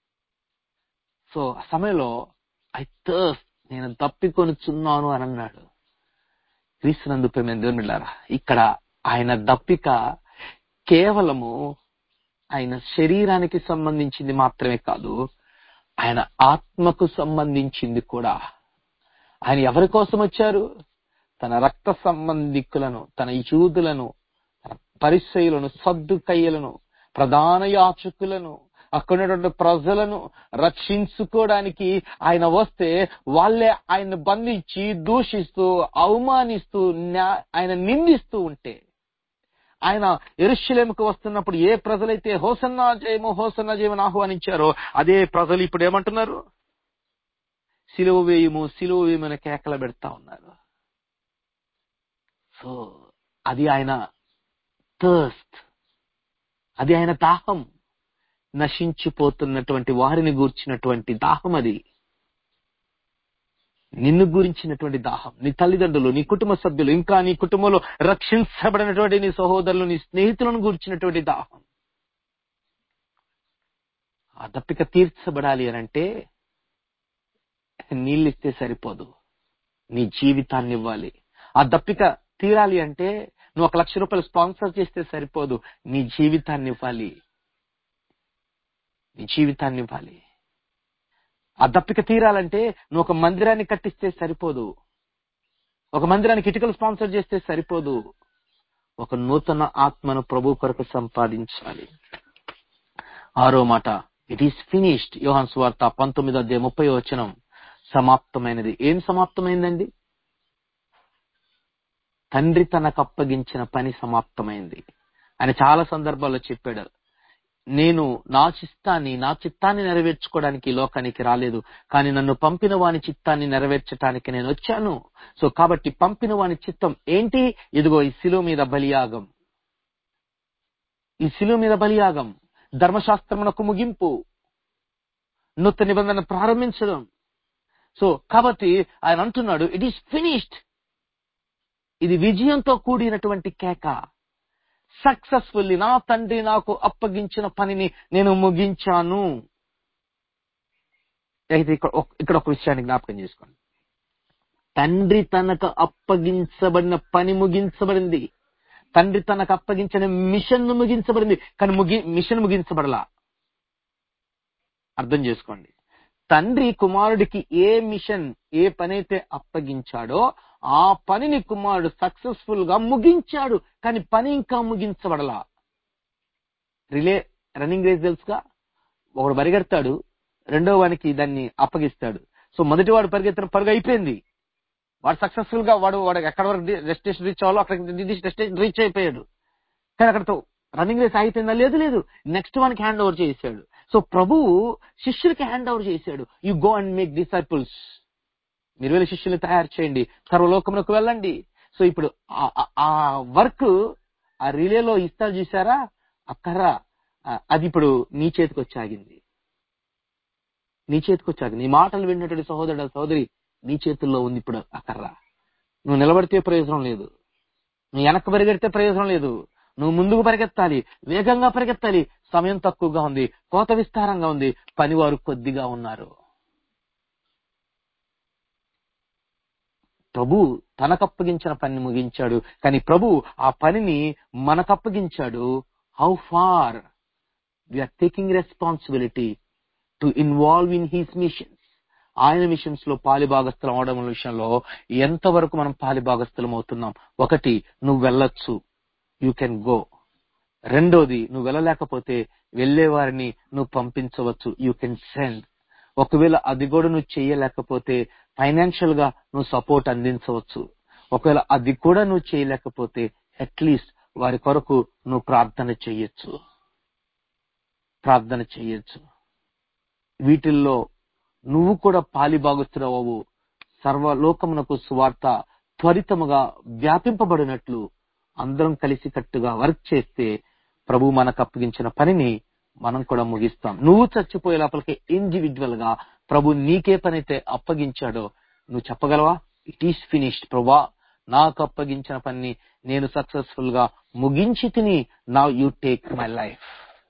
సో ఆ సమయంలో ఐ థర్స్ట్ నేను తప్పికొనుచున్నాను అని అన్నాడు క్రీస్తునందు ప్రేమ దేవునిలారా ఇక్కడ ఆయన దప్పిక కేవలము ఆయన శరీరానికి సంబంధించింది మాత్రమే కాదు ఆయన ఆత్మకు సంబంధించింది కూడా ఆయన ఎవరి కోసం వచ్చారు తన రక్త సంబంధికులను తన యూదులను తన పరిచయులను సద్దుకయ్యలను ప్రధాన యాచకులను అక్కడ ఉన్నటువంటి ప్రజలను రక్షించుకోవడానికి ఆయన వస్తే వాళ్ళే ఆయన బంధించి దూషిస్తూ అవమానిస్తూ న్యా- ఆయన నిందిస్తూ ఉంటే ఆయన ఎరుషలేముకు వస్తున్నప్పుడు ఏ ప్రజలైతే హోసన్నా జయము హోసన్నా జయమని ఆహ్వానించారో అదే ప్రజలు ఇప్పుడు ఏమంటున్నారు సిలువ వేయము సిలువ వేయమని కేకలు పెడతా ఉన్నారు సో అది ఆయన థర్స్ట్ అది ఆయన దాహం నశించిపోతున్నటువంటి వారిని గూర్చినటువంటి దాహం అది నిన్ను గురించినటువంటి దాహం నీ తల్లిదండ్రులు నీ కుటుంబ సభ్యులు ఇంకా నీ కుటుంబంలో రక్షించబడినటువంటి నీ సహోదరులు నీ స్నేహితులను గురించినటువంటి దాహం ఆ దప్పిక తీర్చబడాలి అని అంటే నీళ్ళు ఇస్తే సరిపోదు నీ జీవితాన్ని ఇవ్వాలి ఆ దప్పిక తీరాలి అంటే నువ్వు ఒక లక్ష రూపాయలు స్పాన్సర్ చేస్తే సరిపోదు నీ జీవితాన్ని ఇవ్వాలి నీ జీవితాన్ని ఇవ్వాలి ఆ దప్పిక తీరాలంటే నువ్వు ఒక మందిరాన్ని కట్టిస్తే సరిపోదు ఒక మందిరానికి ఇటుకలు స్పాన్సర్ చేస్తే సరిపోదు ఒక నూతన ఆత్మను ప్రభు కొరకు సంపాదించాలి ఆరో మాట ఇట్ ఈస్ ఫినిష్డ్ యోహాన్ స్వార్త పంతొమ్మిదో అధ్యాయం ముప్పై వచనం సమాప్తమైనది ఏం సమాప్తమైందండి తండ్రి తనకు అప్పగించిన పని సమాప్తమైంది ఆయన చాలా సందర్భాల్లో చెప్పాడు నేను నా చిత్తాన్ని నా చిత్తాన్ని నెరవేర్చుకోవడానికి ఈ లోకానికి రాలేదు కానీ నన్ను పంపిన వాని చిత్తాన్ని నెరవేర్చడానికి నేను వచ్చాను సో కాబట్టి పంపిన వాని చిత్తం ఏంటి ఇదిగో ఈ శిలువ మీద బలియాగం ఈ శిలువ మీద బలియాగం ధర్మశాస్త్రమునకు ముగింపు నూతన నిబంధన ప్రారంభించడం సో కాబట్టి ఆయన అంటున్నాడు ఇట్ ఈస్ ఫినిష్డ్ ఇది విజయంతో కూడినటువంటి కేక సక్సెస్ఫుల్లీ నా తండ్రి నాకు అప్పగించిన పనిని నేను ముగించాను అయితే ఇక్కడ ఒక- ఇక్కడ ఒక విషయాన్ని జ్ఞాపకం చేసుకోండి తండ్రి తనకు అప్పగించబడిన పని ముగించబడింది తండ్రి తనకు అప్పగించిన మిషన్ ముగించబడింది కానీ ముగి మిషన్ ముగించబడలా అర్థం చేసుకోండి తండ్రి కుమారుడికి ఏ మిషన్ ఏ పని అయితే అప్పగించాడో ఆ పనిని కుమారుడు సక్సెస్ఫుల్ గా ముగించాడు కానీ పని ఇంకా ముగించబడలా రిలే రన్నింగ్ రేస్ తెలుసుగా ఒకడు పరిగెడతాడు రెండో వానికి దాన్ని అప్పగిస్తాడు సో మొదటి వాడు పరిగెత్తిన పరుగు అయిపోయింది వాడు సక్సెస్ఫుల్ గా వాడు వాడు ఎక్కడ వరకు డెస్టినేషన్ రీచ్ అవ్వాలో అక్కడ డెస్టినేషన్ రీచ్ అయిపోయాడు కానీ అక్కడతో రన్నింగ్ రేస్ అయిపోయిందా లేదు లేదు నెక్స్ట్ వానికి హ్యాండ్ ఓవర్ చేశాడు సో ప్రభువు శిష్యులకి హ్యాండ్ ఓవర్ చేశాడు you go and make disciples మీరు వెళ్ళి శిష్యుల్ని తయారు చేయండి సర్వలోకములకు వెళ్ళండి సో ఇప్పుడు ఆ- ఆ- ఆ వర్క్ ఆ రిలేలో ఇస్తారు చూసారా ఆ కర్ర ఆ, అది ఇప్పుడు నీ చేతికి వచ్చి ఆగింది నీ చేతికి వచ్చి ఆగింది నీ మాటలు విన్నటువంటి సహోదరుడు సహోదరి నీ చేతుల్లో ఉంది ఇప్పుడు ఆ కర్ర నువ్వు నిలబడితే ప్రయోజనం లేదు నువ్వు వెనక్కి పరిగెడితే ప్రయోజనం లేదు నువ్వు ముందుకు పరిగెత్తాలి వేగంగా పరిగెత్తాలి సమయం తక్కువగా ఉంది కోత విస్తారంగా ఉంది పనివారు కొద్దిగా ఉన్నారు ప్రభు తనకప్పగించిన పనిని ముగించాడు కానీ ప్రభు ఆ పనిని మనకప్పగించాడు how far we are taking responsibility to involve in his missions ఆయన మిషన్స్ లో పాలిభాగస్థలం అవడం విషయంలో ఎంతవరకు మనం పాలిభాగస్థలం అవుతున్నాం ఒకటి నువ్వు వెళ్ళొచ్చు యూ కెన్ గో రెండోది నువ్వు వెళ్ళలేకపోతే వెళ్లే వారిని నువ్వు పంపించవచ్చు యూ కెన్ సెండ్ ఒకవేళ అది కూడా నువ్వు చేయలేకపోతే ఫైనాన్షియల్ గా నువ్వు సపోర్ట్ అందించవచ్చు ఒకవేళ అది కూడా నువ్వు చేయలేకపోతే అట్లీస్ట్ వారి కొరకు నువ్వు ప్రార్థన చెయ్యొచ్చు ప్రార్థన చెయ్యొచ్చు వీటిల్లో నువ్వు కూడా పాలిభాగస్తుడవవు సర్వలోకమునకు సువార్త త్వరితముగా వ్యాపింపబడినట్లు అందరం కలిసి కట్టుగా వర్క్ చేస్తే ప్రభు మనకు అప్పగించిన పనిని మనం కూడా ముగిస్తాం నువ్వు చచ్చిపోయే లోపలికి ఇండివిజువల్ గా ప్రభు నీకే పని అయితే అప్పగించాడో నువ్వు చెప్పగలవా ఇట్ ఈస్ ఫినిష్డ్ ప్రభా నాకు అప్పగించిన పనిని నేను సక్సెస్ఫుల్ గా ముగించి తిని నా యూ టేక్ మై లైఫ్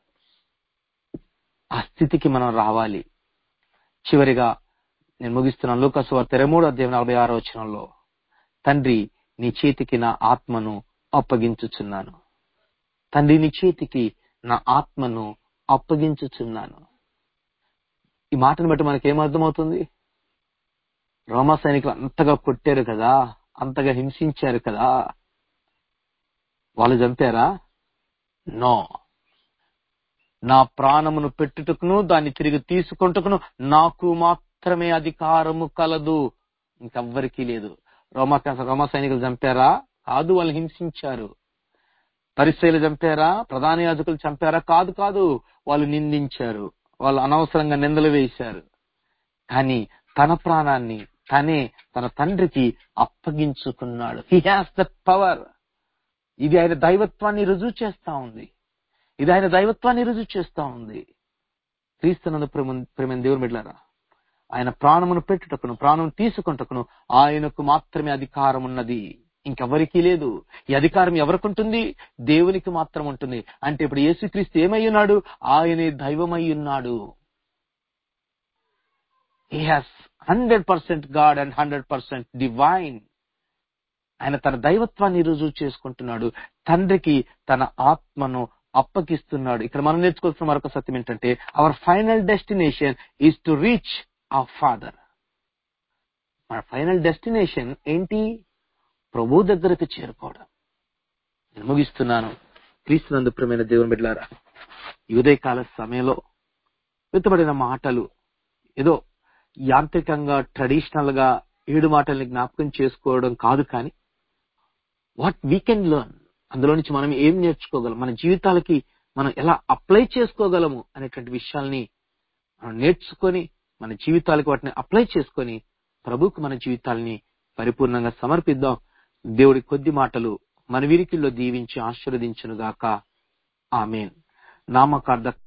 ఆ స్థితికి మనం రావాలి చివరిగా నేను ముగిస్తున్నాను లూకసు వార్త ఇరవై మూడు అధ్యాయం నలభై ఆరో వచనంలో తండ్రి నీ చేతికి నా ఆత్మను అప్పగించుచున్నాను తండ్రి నీ చేతికి నా ఆత్మను అప్పగించుచున్నాను ఈ మాటను బట్టి మనకి ఏం అర్థమవుతుంది రోమా సైనికులు అంతగా కొట్టారు కదా అంతగా హింసించారు కదా వాళ్ళు చంపారా నో నా ప్రాణమును పెట్టుటకును దాన్ని తిరిగి తీసుకుంటకును నాకు మాత్రమే అధికారము కలదు ఇంకెవ్వరికీ లేదు రోమా రోమా సైనికులు చంపారా కాదు వాళ్ళు హింసించారు పరిస్థితులు చంపారా ప్రధాన యాజకులు చంపారా కాదు కాదు వాళ్ళు నిందించారు వాళ్ళు అనవసరంగా నిందలు వేశారు కానీ తన ప్రాణాన్ని తనే తన తండ్రికి అప్పగించుకున్నాడు హీ హ్యాస్ దట్ పవర్ ఇది ఆయన దైవత్వాన్ని రుజువు చేస్తా ఉంది ఇది ఆయన దైవత్వాన్ని రుజువు చేస్తా ఉంది క్రీస్తునందు ప్రేమ ప్రేమ దేవుని బిడ్డారా ఆయన ప్రాణమును పెట్టుటకును ప్రాణం తీసుకుంటకును ఆయనకు మాత్రమే అధికారం ఉన్నది ఇంకెవరికీ లేదు ఈ అధికారం ఎవరికి ఉంటుంది దేవునికి మాత్రం ఉంటుంది అంటే ఇప్పుడు యేసుక్రీస్తు ఏమై ఉన్నాడు ఆయనే దైవమై ఉన్నాడు he has hundred percent God and hundred percent divine ఆయన తన దైవత్వాన్ని రుజువు చేసుకుంటున్నాడు తండ్రికి తన ఆత్మను అప్పగిస్తున్నాడు ఇక్కడ మనం నేర్చుకోవాల్సిన మరొక సత్యం ఏంటంటే our final destination is to reach our father మన ఫైనల్ డెస్టినేషన్ ఏంటి ప్రభు దగ్గరకు చేరుకోవడం నేను ముగిస్తున్నాను క్రీస్తునందు ప్రియమైన దేవుని బిడ్డలారా ఈ ఉదయకాల సమయంలో వెతబడిన మాటలు ఏదో యాంత్రికంగా ట్రెడిషనల్ గా ఏడు మాటల్ని జ్ఞాపకం చేసుకోవడం కాదు కానీ వాట్ వీ కెన్ లెర్న్ అందులో నుంచి మనం ఏం నేర్చుకోగలం మన జీవితాలకి మనం ఎలా అప్లై చేసుకోగలము అనేటువంటి విషయాల్ని మనం నేర్చుకొని మన జీవితాలకు వాటిని అప్లై చేసుకొని ప్రభుకు మన జీవితాల్ని పరిపూర్ణంగా సమర్పిద్దాం దేవుడి కొద్ది మాటలు మన వీరికిల్లో దీవించి ఆశీర్వదించును గాక ఆమెన్ నామకార్థ